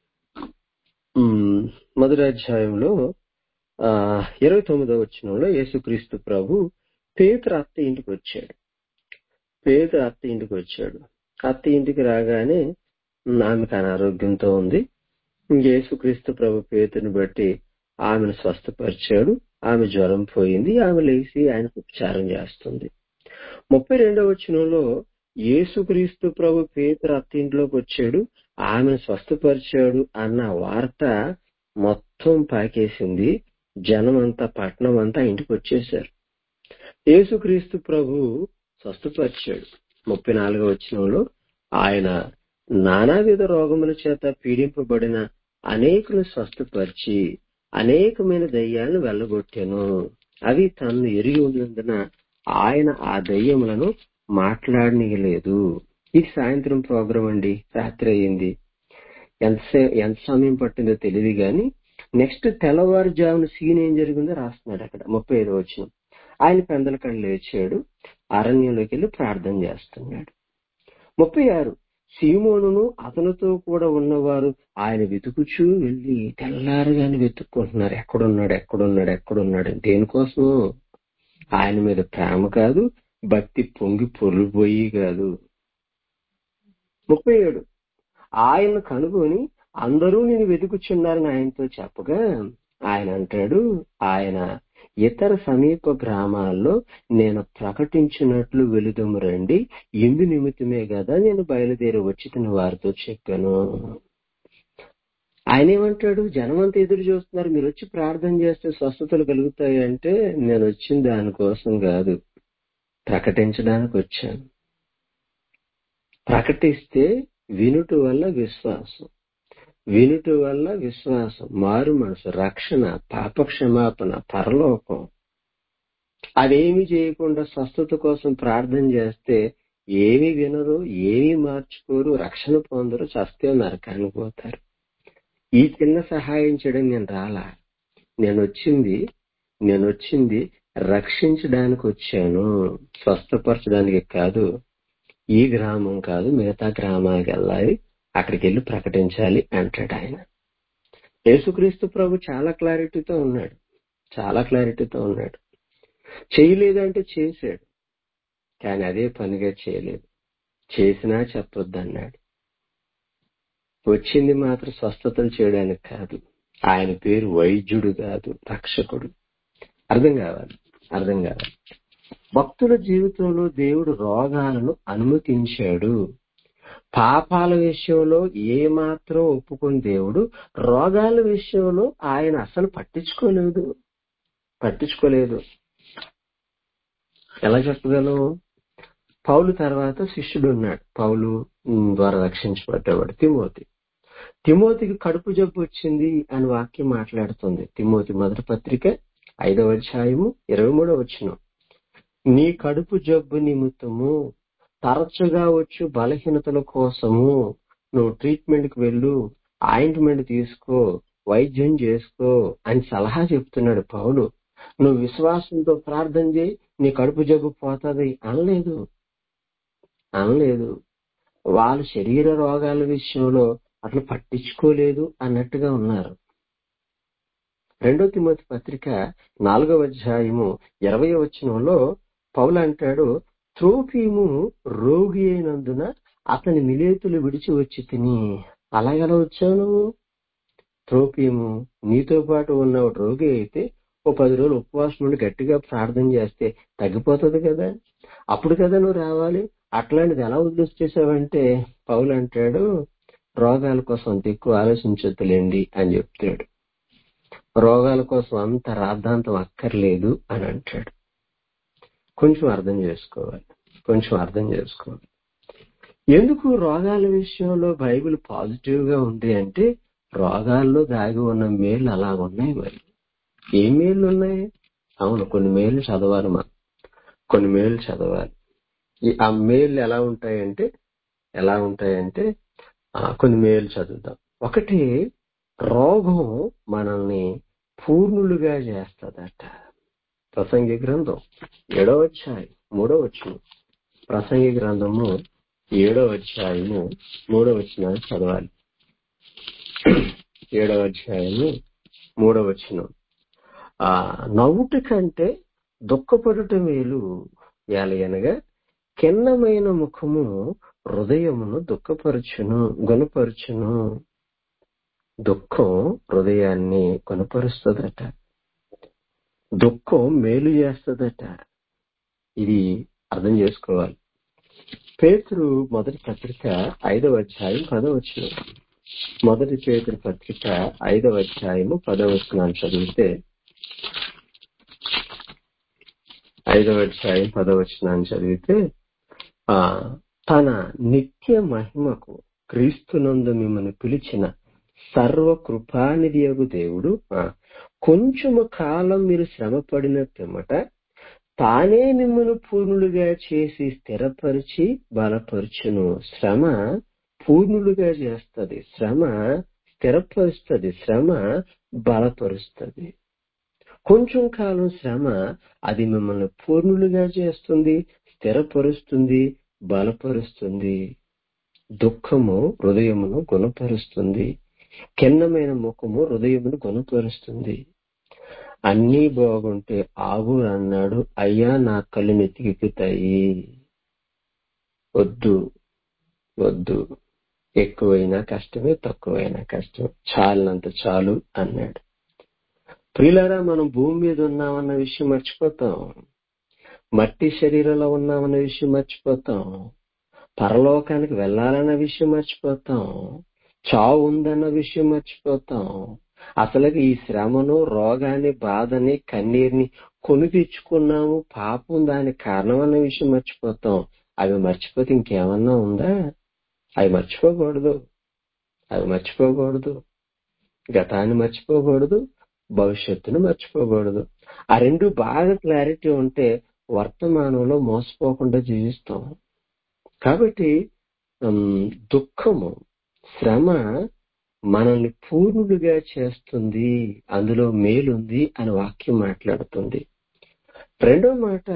ఉమ్, మొదటి అధ్యాయంలో ఆ ఇరవై తొమ్మిదో వచ్చినంలో యేసుక్రీస్తు ప్రభు పేతురు అత్త ఇంటికి వచ్చాడు పేతురు అత్త ఇంటికి వచ్చాడు అత్త ఇంటికి రాగానే ఉమ్, ఆమెకు అనారోగ్యంతో ఉంది యేసుక్రీస్తు ప్రభు పేతుని బట్టి ఆమెను స్వస్థపరిచాడు ఆమె జ్వరం పోయింది ఆమె లేచి ఆయనకు ఉపచారం చేస్తుంది ముప్పై రెండవ వచనంలో యేసుక్రీస్తు ప్రభు పేతురు అత్తింట్లోకి వచ్చాడు ఆమెను స్వస్థపరిచాడు అన్న వార్త మొత్తం పాకేసింది జనం అంతా పట్టణం అంతా ఇంటికి వచ్చేశారు యేసుక్రీస్తు ప్రభు స్వస్థపరిచాడు ముప్పై నాలుగవ వచనంలో ఆయన నానావిధ రోగముల చేత పీడింపబడిన అనేకులు స్వస్థపరిచి అనేకమైన దయ్యాలను వెళ్ళగొట్టాను అవి తనను ఎరిగి ఉన్నందున ఆయన ఆ దయ్యములను మాట్లాడనీయలేదు ఇది సాయంత్రం ప్రోగ్రాం అండి రాత్రి అయ్యింది ఎంత ఎంత సమయం పట్టిందో తెలియదు గాని నెక్స్ట్ తెల్లవారుజామున సీన్ ఏం జరిగిందో రాస్తున్నాడు అక్కడ ముప్పై ఐదు వచ్చిన ఆయన పెందలకడ లేచాడు అరణ్యంలోకి వెళ్ళి ప్రార్థన చేస్తున్నాడు ముప్పై ఆరు సీమోనును అతనితో కూడా ఉన్నవారు ఆయన వెతుకుచూ వెళ్ళి తెల్లారుగాని వెతుక్కుంటున్నారు ఎక్కడున్నాడు ఎక్కడున్నాడు ఎక్కడున్నాడు దేనికోసం ఆయన మీద ప్రేమ కాదు భక్తి పొంగి పొర్లిపోయి కాదు ముప్పై ఏడు ఆయన కనుగొని అందరూ నేను వెతుకుచున్నారని ఆయనతో చెప్పగా ఆయన అంటాడు ఆయన ఇతర సమీప గ్రామాల్లో నేను ప్రకటించినట్లు వెలుదము రండి ఇందు నిమిత్తమే కదా నేను బయలుదేరి వచ్చి తిన వారితో చెప్పాను ఆయన ఏమంటాడు జనమంతా ఎదురు చూస్తున్నారు మీరు వచ్చి ప్రార్థన చేస్తే స్వస్థతలు కలుగుతాయి అంటే నేను వచ్చిన దానికోసం కాదు ప్రకటించడానికి వచ్చాను ప్రకటిస్తే వినుట వల్ల విశ్వాసం వినుట వల్ల విశ్వాసం మారు మనసు రక్షణ పాప క్షమాపణ పరలోకం అవేమి చేయకుండా స్వస్థత కోసం ప్రార్థన చేస్తే ఏమి వినరు ఏమి మార్చుకోరు రక్షణ పొందరు చస్తే నరకానికి పోతారు ఈ చిన్న సహాయం చేయడం నేను రాలా నేను వచ్చింది నేను వచ్చింది రక్షించడానికి వచ్చాను స్వస్థపరచడానికి కాదు ఈ గ్రామం కాదు మిగతా గ్రామానికి వెళ్ళాలి అక్కడికి వెళ్ళి ప్రకటించాలి అంటాడు ఆయన యేసుక్రీస్తు ప్రభు చాలా క్లారిటీతో ఉన్నాడు చాలా క్లారిటీతో ఉన్నాడు చేయలేదంటే చేశాడు కానీ అదే పనిగా చేయలేదు చేసినా చెప్పొద్దు అన్నాడు వచ్చింది మాత్రం స్వస్థతలు చేయడానికి కాదు ఆయన పేరు వైద్యుడు కాదు రక్షకుడు అర్థం కావాలి అర్థం కావాలి భక్తుల జీవితంలో దేవుడు రోగాలను అనుమతించాడు పాపాల విషయంలో ఏ మాత్రం ఒప్పుకుని దేవుడు రోగాల విషయంలో ఆయన అసలు పట్టించుకోలేదు పట్టించుకోలేదు ఎలా చెప్పగలం పౌలు తర్వాత శిష్యుడు ఉన్నాడు పౌలు ఉమ్, ద్వారా రక్షించబడ్డవాడు తిమోతి తిమోతికి కడుపు జబ్బు వచ్చింది అని వాక్యం మాట్లాడుతుంది తిమోతి మొదటి పత్రిక ఐదవ అధ్యాయము ఇరవై మూడవ వచ్చిన నీ కడుపు జబ్బు నిమిత్తము తరచుగా వచ్చు బలహీనతల కోసము నువ్వు ట్రీట్మెంట్ కి వెళ్ళు ఆయింట్మెంట్ తీసుకో వైద్యం చేసుకో అని సలహా చెప్తున్నాడు పౌలు నువ్వు విశ్వాసంతో ప్రార్థన చేయి నీ కడుపు జబ్బు పోతుంది అనలేదు అనలేదు వాళ్ళ శరీర రోగాల విషయంలో అట్లా పట్టించుకోలేదు అన్నట్టుగా ఉన్నారు రెండో తిమ్మతి పత్రిక నాలుగవ అధ్యాయము ఇరవై వచనంలో పౌలు అంటాడు త్రోఫీము రోగి అయినందున అతని మిలేతులు విడిచి వచ్చి తిని అలాగెలా వచ్చావు నువ్వు త్రోపీము నీతో పాటు ఉన్న రోగి అయితే ఓ పది రోజులు ఉపవాసం నుండి గట్టిగా ప్రార్థన చేస్తే తగ్గిపోతుంది కదా అప్పుడు కదా నువ్వు రావాలి అట్లాంటిది ఎలా వదిలేసేసావంటే పౌలు అంటాడు రోగాల కోసం అంత ఎక్కువ ఆలోచించొద్దులేండి అని చెప్తాడు రోగాల కోసం అంత రాద్ధాంతం అక్కర్లేదు అని అంటాడు కొంచెం అర్థం చేసుకోవాలి కొంచెం అర్థం చేసుకోవాలి ఎందుకు రోగాల విషయంలో బైబిల్ పాజిటివ్ గా ఉంది అంటే రోగాల్లో దాగి ఉన్న మేలు అలా ఉన్నాయి మరి ఏ మేలు ఉన్నాయి అవును కొన్ని మేలు చదవాలి మనం కొన్ని మేలు చదవాలి ఈ ఆ మేలు ఎలా ఉంటాయంటే ఎలా ఉంటాయంటే ఆ, కొన్ని మేలు చదువుతాం ఒకటి రోగం మనల్ని పూర్ణులుగా చేస్తదట ప్రసంగి గ్రంథం ఏడో అధ్యాయం మూడో వచ్చిన ప్రసంగి గ్రంథము ఏడో అధ్యాయము మూడో వచ్చిన చదవాలి ఏడో అధ్యాయము మూడో వచ్చిన ఆ నవ్వుట కంటే దుఃఖపడుట మేలు ఎలయనగా కిన్నమైన ముఖము హృదయమును దుఃఖపరచును గుణపరచును దుఃఖం హృదయాన్ని గుణపరుస్తుందట దుఃఖం మేలు చేస్తుందట ఇది అర్థం చేసుకోవాలి పేతురు మొదటి పత్రిక ఐదవ అధ్యాయం పదవచ్చిన మొదటి పేతురు పత్రిక ఐదవ అధ్యాయము పదవచనాన్ని చదివితే ఐదవ అధ్యాయం పదవచనాన్ని చదివితే ఆ తన నిత్య మహిమకు క్రీస్తునందు మిమ్మల్ని పిలిచిన సర్వ కృపానిధియగు దేవుడు ఆ, కొంచెము కాలం మీరు శ్రమపడిన పిమ్మట తానే మిమ్మల్ని పూర్ణులుగా చేసి స్థిరపరిచి బలపరుచును శ్రమ పూర్ణులుగా చేస్తది శ్రమ స్థిరపరుస్తుంది శ్రమ బలపరుస్తుంది కొంచెం కాలం శ్రమ అది మిమ్మల్ని పూర్ణులుగా చేస్తుంది స్థిరపరుస్తుంది బలపరుస్తుంది దుఃఖము హృదయమును గుణపరుస్తుంది కిన్నమైన ముఖము హృదయమును గుణపరుస్తుంది అన్నీ బాగుంటే ఆగు అన్నాడు అయ్యా నా కళ్ళు నెత్తికెక్కుతాయి వద్దు వద్దు ఎక్కువైనా కష్టమే తక్కువైనా కష్టమే చాలినంత చాలు అన్నాడు ప్రియులారా మనం భూమి మీద ఉన్నామన్న విషయం మర్చిపోతాం మట్టి శరీరంలో ఉన్నామన్న విషయం మర్చిపోతాం పరలోకానికి వెళ్ళాలన్న విషయం మర్చిపోతాం చావు ఉందన్న విషయం మర్చిపోతాం అసలుకి ఈ శ్రమను రోగాన్ని బాధని కన్నీరుని కొని తెచ్చుకున్నాము పాపం దానికి కారణం అన్న విషయం మర్చిపోతాం అవి మర్చిపోతే ఇంకేమన్నా ఉందా అవి మర్చిపోకూడదు అవి మర్చిపోకూడదు గతాన్ని మర్చిపోకూడదు భవిష్యత్తును మర్చిపోకూడదు ఆ రెండు బాగా క్లారిటీ ఉంటే వర్తమానంలో మోసపోకుండా జీవిస్తాం కాబట్టి ఉమ్, దుఃఖము శ్రమ మనల్ని పూర్ణులుగా చేస్తుంది అందులో మేలుంది అని వాక్యం మాట్లాడుతుంది రెండో మాట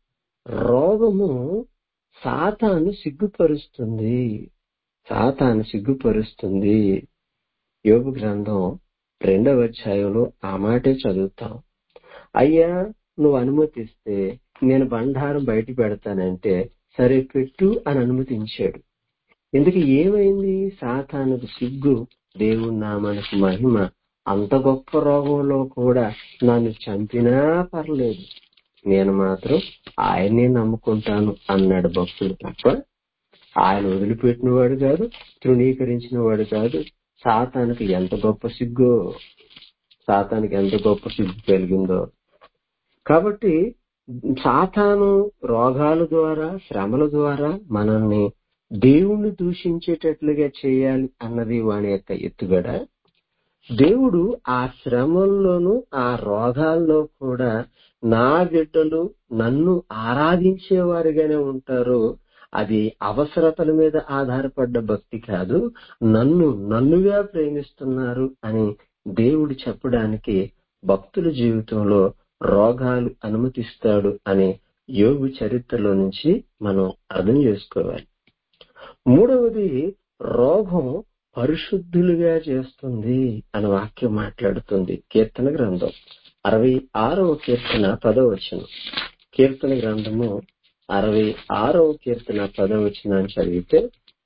రోగము సాతాను సిగ్గుపరుస్తుంది సాతాను సిగ్గుపరుస్తుంది యోగు గ్రంథం రెండవ అధ్యాయంలో ఆ మాటే చదువుతాం అయ్యా నువ్వు అనుమతిస్తే నేను బండారం బయట పెడతానంటే సరే పెట్టు అని అనుమతించాడు ఎందుకు ఏమైంది సాతానుకు సిగ్గు దేవుడు నా మనకు మహిమ అంత గొప్ప రోగంలో కూడా నన్ను చంపినా పర్లేదు నేను మాత్రం ఆయన్నే నమ్ముకుంటాను అన్నాడు భక్తుడు తప్ప ఆయన వదిలిపెట్టిన వాడు కాదు తృణీకరించిన వాడు కాదు సాతానికి ఎంత గొప్ప సిగ్గో సాతానికి ఎంత గొప్ప సిగ్గు కలిగిందో కాబట్టి సాతాను రోగాల ద్వారా శ్రమల ద్వారా మనల్ని దేవుణ్ణి దూషించేటట్లుగా చేయాలి అన్నది వాని యొక్క ఎత్తుగడ దేవుడు ఆ శ్రమల్లోనూ ఆ రోగాల్లో కూడా నా బిడ్డలు నన్ను ఆరాధించేవారుగానే ఉంటారు అది అవసరతల మీద ఆధారపడ్డ భక్తి కాదు నన్ను నన్నుగా ప్రేమిస్తున్నారు అని దేవుడు చెప్పడానికి భక్తుల జీవితంలో రోగాలు అనుమతిస్తాడు అని యోగు చరిత్రలో నుంచి మనం అర్థం చేసుకోవాలి మూడవది రోగం పరిశుద్ధులుగా చేస్తుంది అని వాక్యం మాట్లాడుతుంది కీర్తన గ్రంథం అరవై ఆరవ కీర్తన పదవచనం కీర్తన గ్రంథము అరవై ఆరవ కీర్తన పదవచనాన్ని చదివితే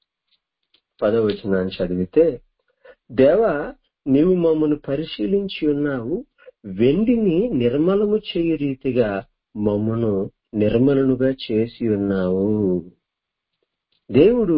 పదవచనాన్ని చదివితే దేవా నీవు మమ్మను పరిశీలించి ఉన్నావు వెండిని నిర్మలము చేయు రీతిగా మమ్మను నిర్మలనుగా చేసి ఉన్నావు దేవుడు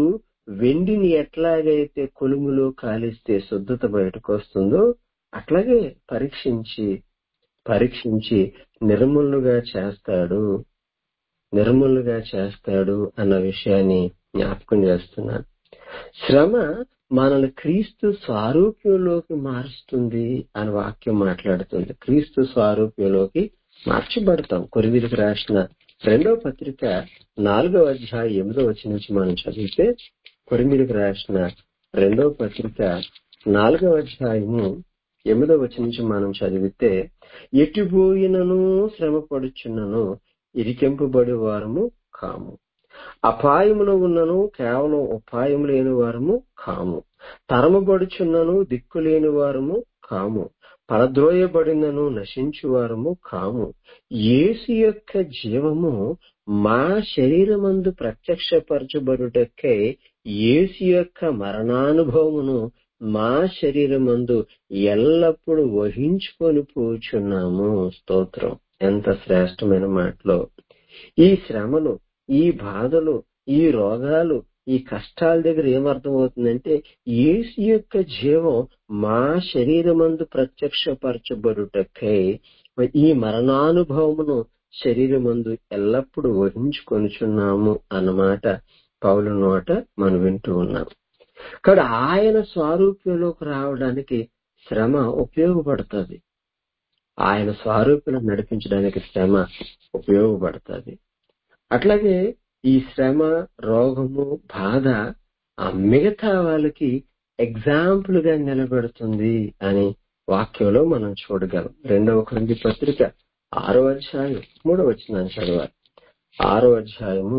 వెండిని ఎట్లాగైతే కొలుములో కాలిస్తే శుద్ధత బయటకు వస్తుందో అట్లాగే పరీక్షించి పరీక్షించి నిర్మూలుగా చేస్తాడు నిర్మూలుగా చేస్తాడు అన్న విషయాన్ని జ్ఞాపకం చేస్తున్నాను శ్రమ మనల్ని క్రీస్తు స్వారూప్యంలోకి మారుస్తుంది అని వాక్యం మాట్లాడుతుంది క్రీస్తు స్వారూప్యంలోకి మార్చబడతాం కొరివిరికి రాసిన రెండో పత్రిక నాలుగో అధ్యాయం ఎనిమిదో వచ్చి నుంచి మనం చదివితే కొరిమిరికి రాసిన రెండో పత్రిక నాలుగో అధ్యాయము ఎనిమిదో వచ్చి నుంచి మనం చదివితే ఎటుపోయినను శ్రమ పడుచున్నను ఇరికెంపబడి వారము కాము అపాయములో ఉన్నను కేవలం ఉపాయం లేని వారము కాము తరమబడుచున్నను దిక్కు లేని వారము కాము పరద్రోయబడినను నశించు వారము కాము యేసు యొక్క జీవము మా శరీరమందు ప్రత్యక్షపరచబడుటకై యేసు యొక్క మరణానుభవమును మా శరీరమందు ఎల్లప్పుడూ వహించుకొని పోచున్నాము స్తోత్రం ఎంత శ్రేష్టమైన మాటలో ఈ శ్రమలు ఈ బాధలు ఈ రోగాలు ఈ కష్టాల దగ్గర ఏమర్థమవుతుందంటే యేసు యొక్క జీవం మా శరీరమందు ప్రత్యక్షపరచబడుటకై ఈ మరణానుభవమును శరీరమందు ఎల్లప్పుడూ వహించుకొనుచున్నాము అన్నమాట పౌలు నోట మనం వింటూ ఉన్నాం ఇక్కడ ఆయన స్వారూప్యంలోకి రావడానికి శ్రమ ఉపయోగపడుతుంది ఆయన స్వారూప్యం నడిపించడానికి శ్రమ ఉపయోగపడుతుంది అట్లాగే ఈ శ్రమ రోగము బాధ ఆ మిగతా వాళ్ళకి ఎగ్జాంపుల్ గా నిలబెడుతుంది అని వాక్యంలో మనం చూడగలం రెండవ క్రింది పత్రిక ఆరో అధ్యాయం మూడవ వచనాన్ని చదవాలి ఆరో అధ్యాయము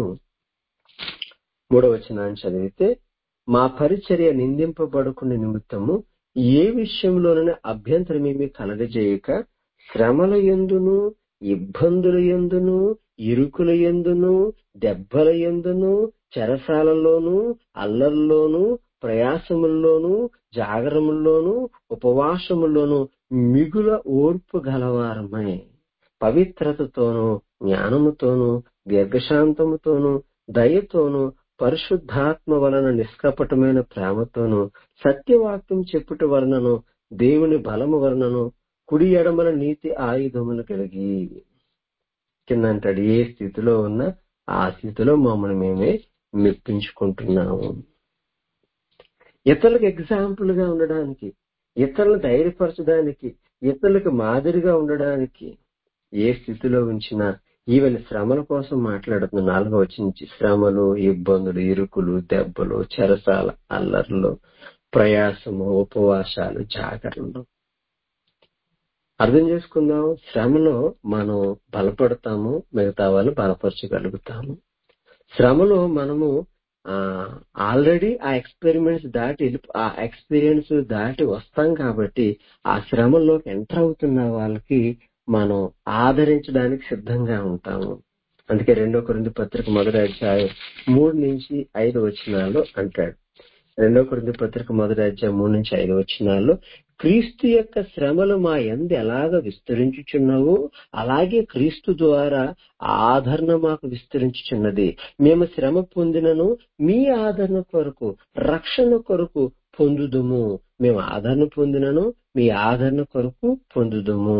మూడవ వచనాన్ని చదివితే మా పరిచర్య నిందింపబడుకునే నిమిత్తము ఏ విషయంలోనైనా అభ్యంతరమేమి కలగజేయక శ్రమల ఎందును ఇబ్బందుల ఎందును ఇరుకుల ఎందును దెబ్బల ఎందును చెరసాలలోను అల్లర్లోను ప్రయాసముల్లోను జాగరముల్లోను ఉపవాసముల్లోను మిగుల ఓర్పు గలవారమై పవిత్రతతోనూ జ్ఞానముతోనూ దీర్ఘశాంతముతోనూ దయతోనూ పరిశుద్ధాత్మ వలన నిష్కపటమైన ప్రేమతోనూ సత్యవాక్యం చెప్పుట వలనను దేవుని బలము వలనను కుడి ఎడమల నీతి ఆయుధములు కలిగి కింద అంటాడు ఏ స్థితిలో ఉన్నా ఆ స్థితిలో మమ్మల్ని మేమే మెప్పించుకుంటున్నాము ఇతరులకు ఎగ్జాంపుల్ గా ఉండడానికి ఇతరులను ధైర్యపరచడానికి ఇతరులకు మాదిరిగా ఉండడానికి ఏ స్థితిలో ఉంచినా ఈవెన్ శ్రమల కోసం మాట్లాడుతున్న నాలుగో నుంచి శ్రమలు ఇబ్బందులు ఇరుకులు దెబ్బలు చెరసాల అల్లర్లు ప్రయాసము ఉపవాసాలు జాగరణలు అర్థం చేసుకుందాం శ్రమలో మనం బలపడతాము మిగతా వాళ్ళు బలపరచగలుగుతాము శ్రమలో మనము ఆల్రెడీ ఆ ఎక్స్పెరిమెంట్స్ దాటి వెళ్ళి- ఆ ఎక్స్పీరియన్స్ దాటి వస్తాం కాబట్టి ఆ శ్రమలోకి ఎంటర్ అవుతున్న వాళ్ళకి మనం ఆదరించడానికి సిద్ధంగా ఉంటాము అందుకే రెండో కొరింది పత్రిక మొదటి అధ్యాయం మూడు నుంచి ఐదు వచనాలు అంటాడు రెండో కొరింది పత్రిక మొదటి అధ్యాయం మూడు నుంచి ఐదు వచనాల్లో క్రీస్తు యొక్క శ్రమలు మా ఎందు ఎలాగ విస్తరించుచున్నావో అలాగే క్రీస్తు ద్వారా ఆదరణ మాకు విస్తరించుచున్నది మేము శ్రమ పొందినను మీ ఆదరణ కొరకు రక్షణ కొరకు పొందుదుము మేము ఆదరణ పొందినను మీ ఆదరణ కొరకు పొందుదుము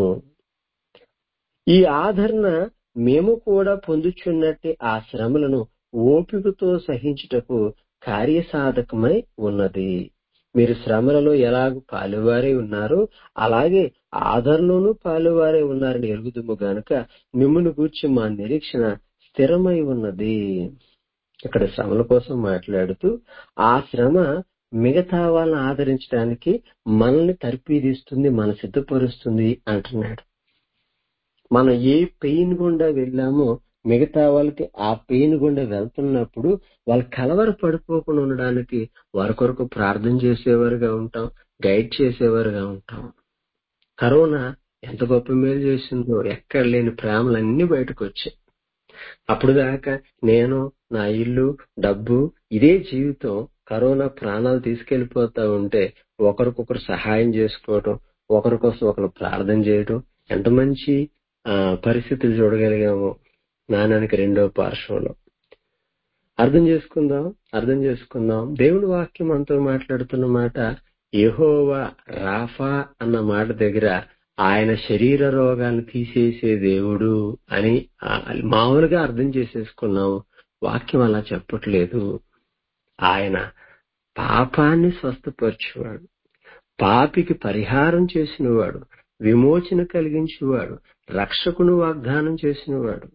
ఈ ఆదరణ మేము కూడా పొందుచున్నట్టే ఆ శ్రమలను ఓపికతో సహించుటకు కార్యసాధకమై ఉన్నది మీరు శ్రమలలో ఎలాగ పాలువారే ఉన్నారో అలాగే ఆదరణలోనూ పాలువారే ఉన్నారని ఎరుగుదుము గనుక మిమ్మల్ని గూర్చి మా నిరీక్షణ స్థిరమై ఉన్నది ఇక్కడ శ్రమల కోసం మాట్లాడుతూ ఆ శ్రమ మిగతా వాళ్ళని ఆదరించడానికి మనల్ని తర్పీదిస్తుంది మన సిద్ధపరుస్తుంది అంటున్నాడు మనం ఏ పెయిన్ గుండా వెళ్ళామో మిగతా వాళ్ళకి ఆ పెయిన్ గుండా వెళ్తున్నప్పుడు వాళ్ళు కలవర పడిపోకుండా ఉండడానికి వారి కొరకు ప్రార్థన చేసేవారుగా ఉంటాం గైడ్ చేసేవారుగా ఉంటాం కరోనా ఎంత గొప్ప మేలు చేసిందో ఎక్కడ లేని ప్రేమలన్నీ బయటకు వచ్చాయి అప్పుడు దాకా నేను నా ఇల్లు డబ్బు ఇదే జీవితం కరోనా ప్రాణాలు తీసుకెళ్లిపోతా ఉంటే ఒకరికొకరు సహాయం చేసుకోవటం ఒకరి కోసం ఒకరు ప్రార్థన చేయటం ఎంత మంచి ఆ, పరిస్థితులు చూడగలిగాము నానానికి రెండో పార్శ్వంలో అర్థం చేసుకుందాం అర్థం చేసుకుందాం దేవుడి వాక్యం మనతో మాట్లాడుతున్న మాట యెహోవా రాఫా అన్న మాట దగ్గర ఆయన శరీర రోగాన్ని తీసేసే దేవుడు అని ఆ, మామూలుగా అర్థం చేసేసుకున్నాం వాక్యం అలా చెప్పట్లేదు ఆయన పాపాన్ని స్వస్థపరచువాడు పాపికి పరిహారం చేసినవాడు విమోచన కలిగించేవాడు రక్షకును వాగ్దానం చేసినవాడు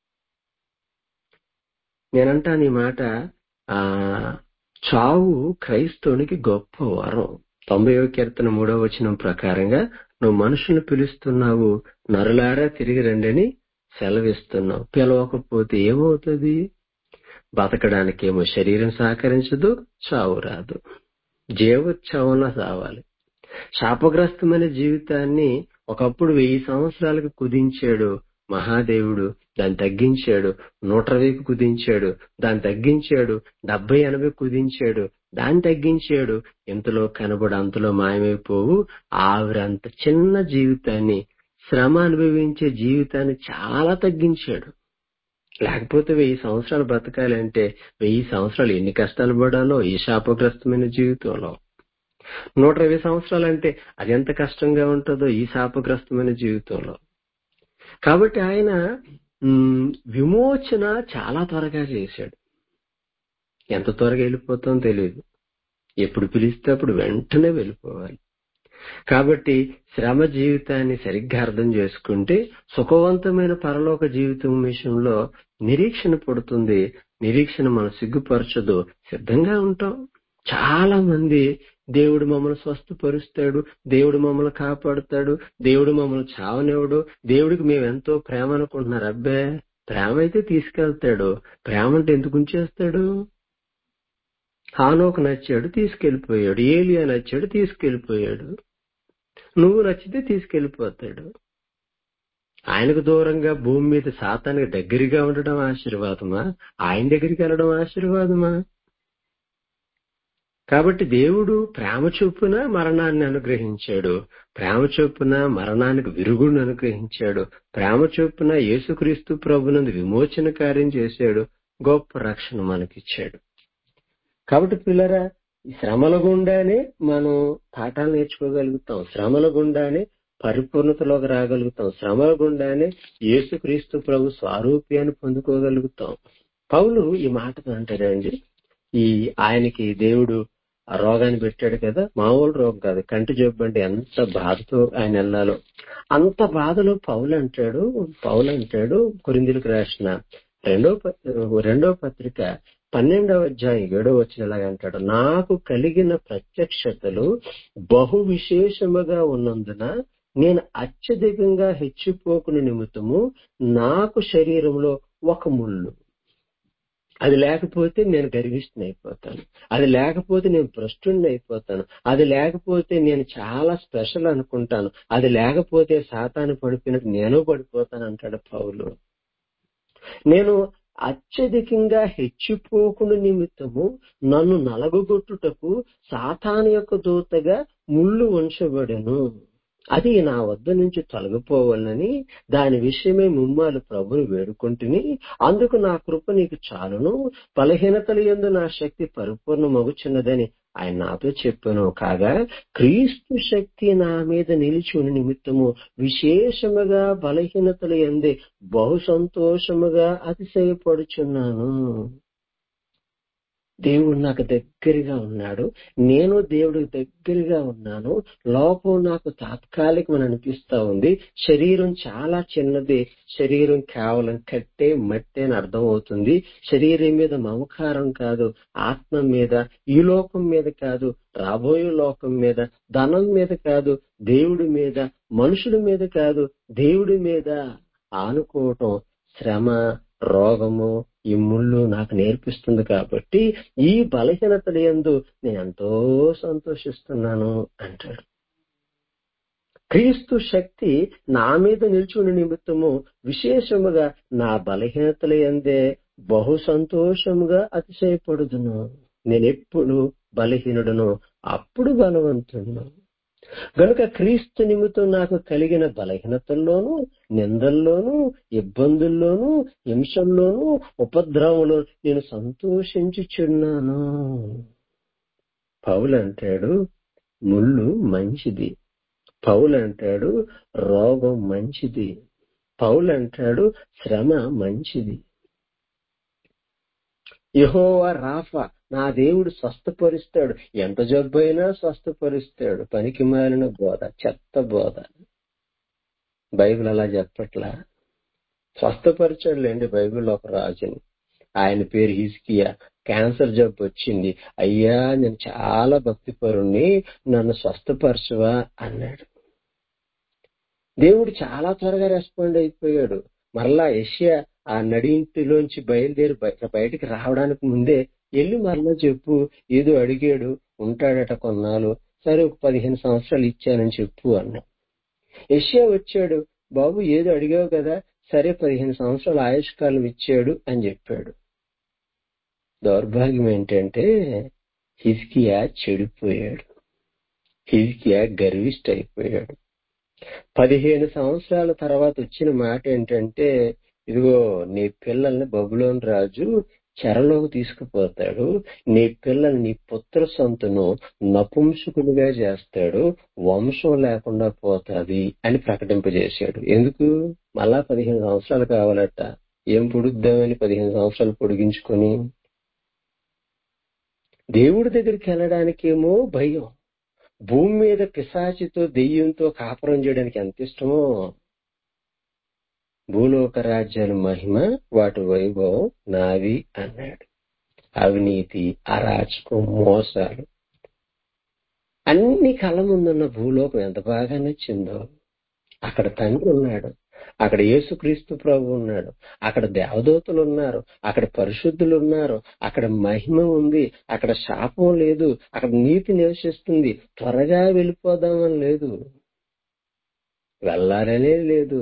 నేనంటాను ఈ మాట ఆ చావు క్రైస్తవునికి గొప్ప వరం తొంభైవ కీర్తన మూడవ వచనం ప్రకారంగా నువ్వు మనుషులను పిలుస్తున్నావు నరులారా తిరిగి రండని సెలవిస్తున్నావు పిలవకపోతే ఏమవుతుంది బతకడానికేమో శరీరం సహకరించదు చావు రాదు జీవోత్సవంలో సావాలి శాపగ్రస్తమైన జీవితాన్ని ఒకప్పుడు వెయ్యి సంవత్సరాలకు కుదించాడు మహాదేవుడు దాన్ని తగ్గించాడు నూట ఇరవైకి కుదించాడు దాన్ని తగ్గించాడు డెబ్బై ఎనభై కుదించాడు దాన్ని తగ్గించాడు ఇంతలో కనబడు అంతలో మాయమైపోవు ఆవిరంత చిన్న జీవితాన్ని శ్రమ అనుభవించే జీవితాన్ని చాలా తగ్గించాడు లేకపోతే వెయ్యి సంవత్సరాలు బతకాలంటే వెయ్యి సంవత్సరాలు ఎన్ని కష్టాలు పడాలో ఈ శాపగ్రస్తమైన జీవితంలో నూట ఇరవై సంవత్సరాలు అంటే అది ఎంత కష్టంగా ఉంటుందో ఈ శాపగ్రస్తమైన జీవితంలో కాబట్టి ఆయన మ్, విమోచన చాలా త్వరగా చేశాడు ఎంత త్వరగా వెళ్ళిపోతాం తెలియదు ఎప్పుడు పిలిస్తే అప్పుడు వెంటనే వెళ్ళిపోవాలి కాబట్టి శ్రమ జీవితాన్ని సరిగ్గా అర్థం చేసుకుంటే సుఖవంతమైన పరలోక జీవితం విషయంలో నిరీక్షణ పడుతుంది నిరీక్షణ మనం సిగ్గుపరచదు సిద్ధంగా ఉంటాం చాలా మంది దేవుడు మమ్మల్ని స్వస్థపరుస్తాడు దేవుడు మమ్మల్ని కాపాడుతాడు దేవుడు మమ్మల్ని చావనివ్వడు దేవుడికి మేము ఎంతో ప్రేమ అనుకుంటున్నారు అబ్బే ప్రేమ అయితే తీసుకెళ్తాడు ప్రేమ అంటే ఎందుకు ఉంచేస్తాడు హానోకు నచ్చాడు తీసుకెళ్లిపోయాడు ఏలియా నచ్చాడు తీసుకెళ్లిపోయాడు నువ్వు నచ్చితే తీసుకెళ్లిపోతాడు ఆయనకు దూరంగా భూమి మీద సాతానికి దగ్గరగా ఉండడం ఆశీర్వాదమా ఆయన దగ్గరికి వెళ్ళడం ఆశీర్వాదమా కాబట్టి దేవుడు ప్రేమ చొప్పున మరణాన్ని అనుగ్రహించాడు ప్రేమ చొప్పున మరణానికి విరుగుడిని అనుగ్రహించాడు ప్రేమ చొప్పున యేసుక్రీస్తు ప్రభునందు విమోచన కార్యం చేశాడు గొప్ప రక్షణ మనకిచ్చాడు కాబట్టి పిల్లరా ఈ శ్రమల గుండానే మనం పాఠాలు నేర్చుకోగలుగుతాం శ్రమల గుండానే పరిపూర్ణతలోకి రాగలుగుతాం శ్రమల గుండానే యేసుక్రీస్తు ప్రభు స్వారూప్యాన్ని పొందుకోగలుగుతాం పౌలు ఈ మాట అంటాడండి ఈ ఆయనకి దేవుడు ఆ రోగాన్ని పెట్టాడు కదా మామూలు రోగం కాదు కంటి జబ్బు అంటే ఎంత బాధతో ఆయన వెళ్ళాలో అంత బాధలో పౌలు అంటాడు పౌలు అంటాడు కొరిందులకు రాసిన రెండో ప- రెండో పత్రిక పన్నెండవ అధ్యాయం ఏడో వచ్చినలాగా అంటాడు నాకు కలిగిన ప్రత్యక్షతలు బహు విశేషముగా ఉన్నందున నేను అత్యధికంగా హెచ్చిపోకుని నిమిత్తము నాకు శరీరంలో ఒక ముళ్ళు అది లేకపోతే నేను గర్విష్ఠుని అయిపోతాను అది లేకపోతే నేను భ్రష్టుని అయిపోతాను అది లేకపోతే నేను చాలా స్పెషల్ అనుకుంటాను అది లేకపోతే సాతాను పడిపోయినట్టు నేను పడిపోతాను అంటాడు పౌలు నేను అత్యధికంగా హెచ్చిపోకుని నిమిత్తము నన్ను నలగొట్టుటకు సాతాను యొక్క దూతగా ముళ్ళు ఉంచబడెను అది నా వద్ద నుంచి తొలగిపోవాలని దాని విషయమే ముమ్మాలు ప్రభుని వేడుకుంటుని అందుకు నా కృప నీకు చాలును బలహీనతల యందు నా శక్తి పరిపూర్ణమగుచున్నదని ఆయన నాతో చెప్పాను కాగా క్రీస్తు శక్తి నా మీద నిలిచుని నిమిత్తము విశేషముగా బలహీనతల ఎందే బహు సంతోషముగా అతిశయపడుచున్నాను దేవుడు నాకు దగ్గరగా ఉన్నాడు నేను దేవుడికి దగ్గరగా ఉన్నాను లోపం నాకు తాత్కాలికమని అనిపిస్తా ఉంది శరీరం చాలా చిన్నది శరీరం కేవలం కట్టే మట్టే అని అర్థం అవుతుంది శరీరం మీద మమకారం కాదు ఆత్మ మీద ఈ లోకం మీద కాదు రాబోయే లోకం మీద ధనం మీద కాదు దేవుడి మీద మనుషుల మీద కాదు దేవుడి మీద ఆనుకోవటం శ్రమ రోగము ఈ ముళ్ళు నాకు నేర్పిస్తుంది కాబట్టి ఈ బలహీనతల యందు నేను ఎంతో సంతోషిస్తున్నాను అంటాడు క్రీస్తు శక్తి నా మీద నిల్చుని నిమిత్తము విశేషముగా నా బలహీనతల యందే బహు సంతోషముగా అతిశయపడుదును నేనెప్పుడు బలహీనుడును అప్పుడు బలవంతుడును గనుక క్రీస్తు నిమిత్తం నాకు కలిగిన బలహీనతల్లోనూ నిందల్లోనూ ఇబ్బందుల్లోనూ హింసల్లోనూ ఉపద్రవంలో నేను సంతోషించుచున్నాను పౌలు అంటాడు ముళ్ళు మంచిది పౌలు అంటాడు రోగం మంచిది పౌలు అంటాడు శ్రమ మంచిది యహోవా రాఫా నా దేవుడు స్వస్థపరుస్తాడు ఎంత జబ్బు అయినా స్వస్థపరుస్తాడు పనికి మాలిన బోధ చెత్త బోధ బైబిల్ అలా చెప్పట్లా స్వస్థపరిచాడులేండి బైబిల్లో ఒక రాజుని ఆయన పేరు హిస్కియా క్యాన్సర్ జబ్బు వచ్చింది అయ్యా నేను చాలా భక్తిపరుణ్ణి నన్ను స్వస్థపరచవా అన్నాడు దేవుడు చాలా త్వరగా రెస్పాండ్ అయిపోయాడు మరలా యష్యా ఆ నడింటిలోంచి బయలుదేరి బయ- బయటికి రావడానికి ముందే వెళ్ళి మరలా చెప్పు ఏదో అడిగాడు ఉంటాడట కొన్నాళ్ళు సరే ఒక పదిహేను సంవత్సరాలు ఇచ్చానని చెప్పు అన్నా యష్యా వచ్చాడు బాబు ఏదో అడిగావు కదా సరే పదిహేను సంవత్సరాల ఆయుష్కాలం ఇచ్చాడు అని చెప్పాడు దౌర్భాగ్యం ఏంటంటే హిజ్కియా చెడిపోయాడు హిజ్కియా గర్విష్ట అయిపోయాడు పదిహేను సంవత్సరాల తర్వాత వచ్చిన మాట ఏంటంటే ఇదిగో నీ పిల్లల్ని బబులోని రాజు చెరలోకి తీసుకుపోతాడు నీ పిల్లల్ని నీ పుత్ర సంతును నపుంసకులుగా చేస్తాడు వంశం లేకుండా పోతాది అని ప్రకటింపజేశాడు ఎందుకు మళ్ళా పదిహేను సంవత్సరాలు కావాలట ఏం పొడుద్దామని పదిహేను సంవత్సరాలు పొడిగించుకొని దేవుడి దగ్గరికి వెళ్ళడానికేమో భయం భూమి మీద పిశాచితో దెయ్యంతో కాపురం చేయడానికి ఎంత ఇష్టమో భూలోక రాజ్యాల మహిమ వాటి వైభవం నాది అన్నాడు అవినీతి అరాచకం మోసాలు అన్ని కళ్ళ ముందున్న భూలోకం ఎంత బాగా నచ్చిందో అక్కడ తండ్రి ఉన్నాడు అక్కడ యేసుక్రీస్తు ప్రభు ఉన్నాడు అక్కడ దేవదూతలు ఉన్నారు అక్కడ పరిశుద్ధులు ఉన్నారు అక్కడ మహిమ ఉంది అక్కడ శాపం లేదు అక్కడ నీతి నివసిస్తుంది త్వరగా వెళ్ళిపోదామని లేదు వెళ్ళాలనే లేదు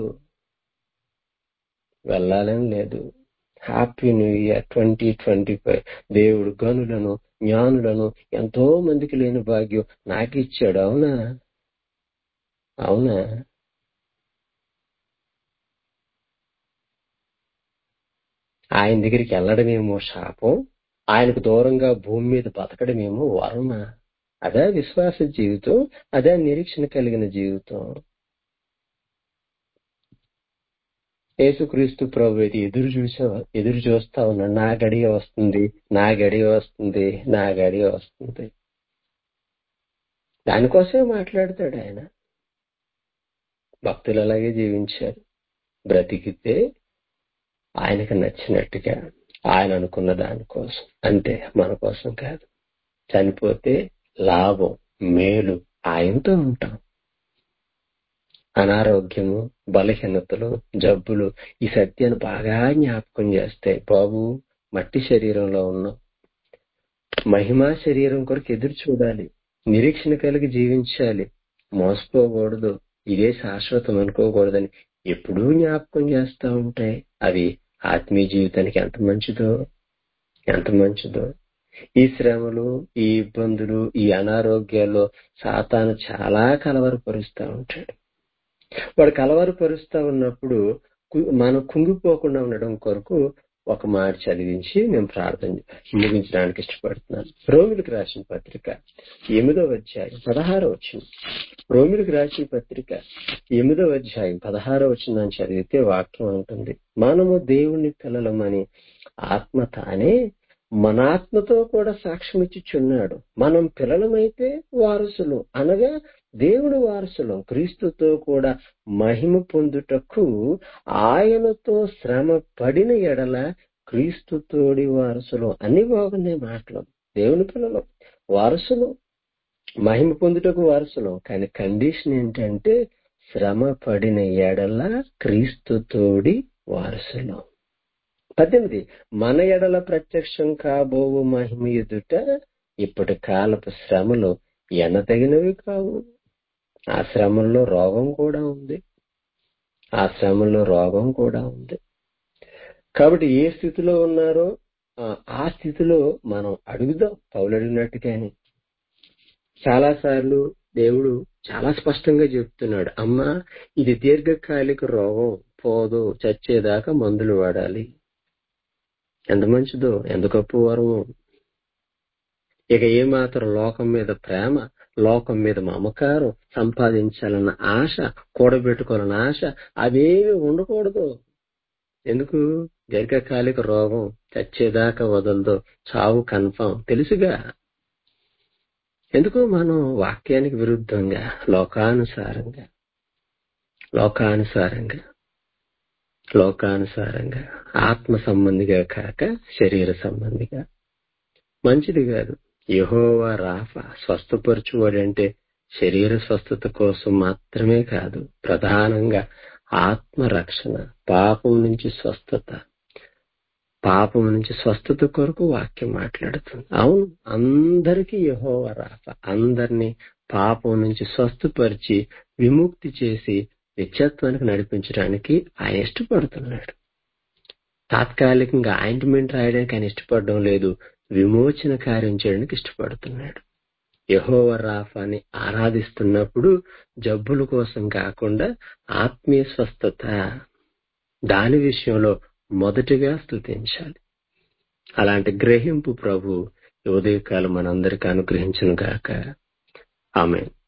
వెళ్ళాలని లేదు happy new year twenty twenty five దేవుడు గనులను జ్ఞానులను ఎంతో మందికి లేని భాగ్యం నాకు ఇచ్చాడు అవునా అవునా ఆయన దగ్గరికి వెళ్ళడమేమో శాపం ఆయనకు దూరంగా భూమి మీద బతకడమేమో వరమ అదే విశ్వాస జీవితం అదే నిరీక్షణ కలిగిన జీవితం యేసుక్రీస్తు ప్రభు అయితే ఎదురు చూసా ఎదురు చూస్తా ఉన్నాడు నా గడియ వస్తుంది నా గడియ వస్తుంది నా గడియ వస్తుంది దానికోసమే మాట్లాడతాడు ఆయన భక్తులు అలాగే జీవించారు బ్రతికితే ఆయనకు నచ్చినట్టుగా ఆయన అనుకున్న దానికోసం అంతే మన కోసం కాదు చనిపోతే లాభం మేలు ఆయనతో ఉంటాం అనారోగ్యము బలహీనతలు జబ్బులు ఈ సత్యాన్ని బాగా జ్ఞాపకం చేస్తాయి బాబు మట్టి శరీరంలో ఉన్నాం మహిమా శరీరం కొరకు ఎదురు చూడాలి నిరీక్షణ కలిగి జీవించాలి మోసపోకూడదు ఇదే శాశ్వతం అనుకోకూడదని ఎప్పుడూ జ్ఞాపకం చేస్తా ఉంటాయి అవి ఆత్మీయ జీవితానికి ఎంత మంచిదో ఎంత మంచిదో ఈ శ్రమలు ఈ ఇబ్బందులు ఈ అనారోగ్యాల్లో సాతాను చాలా కలవరపరుస్తూ ఉంటాడు వాడు కలవరపరుస్తూ ఉన్నప్పుడు కు- మనం కుంగిపోకుండా ఉండడం కొరకు ఒక మాట చదివించి మేము ప్రార్థన ముగించడానికి ఇష్టపడుతున్నాను రోమిలకు రాసిన పత్రిక ఎనిమిదో అధ్యాయం పదహారో వచ్చింది రోమిలకు రాసిన పత్రిక ఎనిమిదో అధ్యాయం పదహారో వచ్చిందని చదివితే వాక్యం ఉంటుంది మనము దేవుని పిల్లలమని ఆత్మ తానే మన ఆత్మతో కూడా సాక్ష్యం ఇచ్చిచున్నాడు మనం పిల్లలమైతే వారసులు అనగా దేవుడు వారసులం క్రీస్తుతో కూడా మహిమ పొందుటకు ఆయనతో శ్రమ పడిన ఎడల క్రీస్తు తోడి వారసులు అన్ని బాగున్నాయి మాటలు దేవుని పిల్లలు వారసులు మహిమ పొందుటకు వారసులం కానీ కండిషన్ ఏంటంటే శ్రమ పడిన ఎడల క్రీస్తు తోడి వారసులం పద్దెనిమిది మన ఎడల ప్రత్యక్షం కాబోవు మహిమ ఎదుట ఇప్పటి కాలపు శ్రమలు ఎనతగినవి కావు ఆ శ్రమల్లో రోగం కూడా ఉంది ఆ శ్రమల్లో రోగం కూడా ఉంది కాబట్టి ఏ స్థితిలో ఉన్నారో ఆ, ఆ స్థితిలో మనం అడుగుదాం పౌలు అడిగినట్టుగానే చాలా సార్లు దేవుడు చాలా స్పష్టంగా చెప్తున్నాడు అమ్మా ఇది దీర్ఘకాలిక రోగం పోదు చచ్చేదాకా మందులు వాడాలి ఎంత మంచిదో ఎంత గొప్ప వరము ఇక ఏమాత్రం లోకం మీద ప్రేమ లోకం మీద మమకారం సంపాదించాలన్న ఆశ కూడబెట్టుకోవాలన్న ఆశ అవేవి ఉండకూడదు ఎందుకు దీర్ఘకాలిక రోగం చచ్చేదాకా వదలదు చావు కన్ఫామ్ తెలుసుగా ఎందుకు మనం వాక్యానికి విరుద్ధంగా లోకానుసారంగా లోకానుసారంగా లోకానుసారంగా ఆత్మ సంబంధిగా కాక శరీర సంబంధిగా మంచిది కాదు యహోవా రాఫ స్వస్థపరచువాడంటే శరీర స్వస్థత కోసం మాత్రమే కాదు ప్రధానంగా ఆత్మ రక్షణ పాపం నుంచి స్వస్థత పాపం నుంచి స్వస్థత కొరకు వాక్యం మాట్లాడుతుంది అవును అందరికీ యహోవ రాఫ అందరినీ పాపం నుంచి స్వస్థపరిచి విముక్తి చేసి నిత్యత్వానికి నడిపించడానికి ఆయన ఇష్టపడుతున్నాడు తాత్కాలికంగా ఆయింట్మెంట్ రాయడానికి ఆయన ఇష్టపడడం లేదు విమోచన కార్యం చేయడానికి ఇష్టపడుతున్నాడు యహోవ రాఫాని ఆరాధిస్తున్నప్పుడు జబ్బుల కోసం కాకుండా ఆత్మీయ స్వస్థత దాని విషయంలో మొదటిగా స్థుతించాలి అలాంటి గ్రహింపు ప్రభు ఉదయకాలం మనందరికీ అనుగ్రహించును గాక ఆమె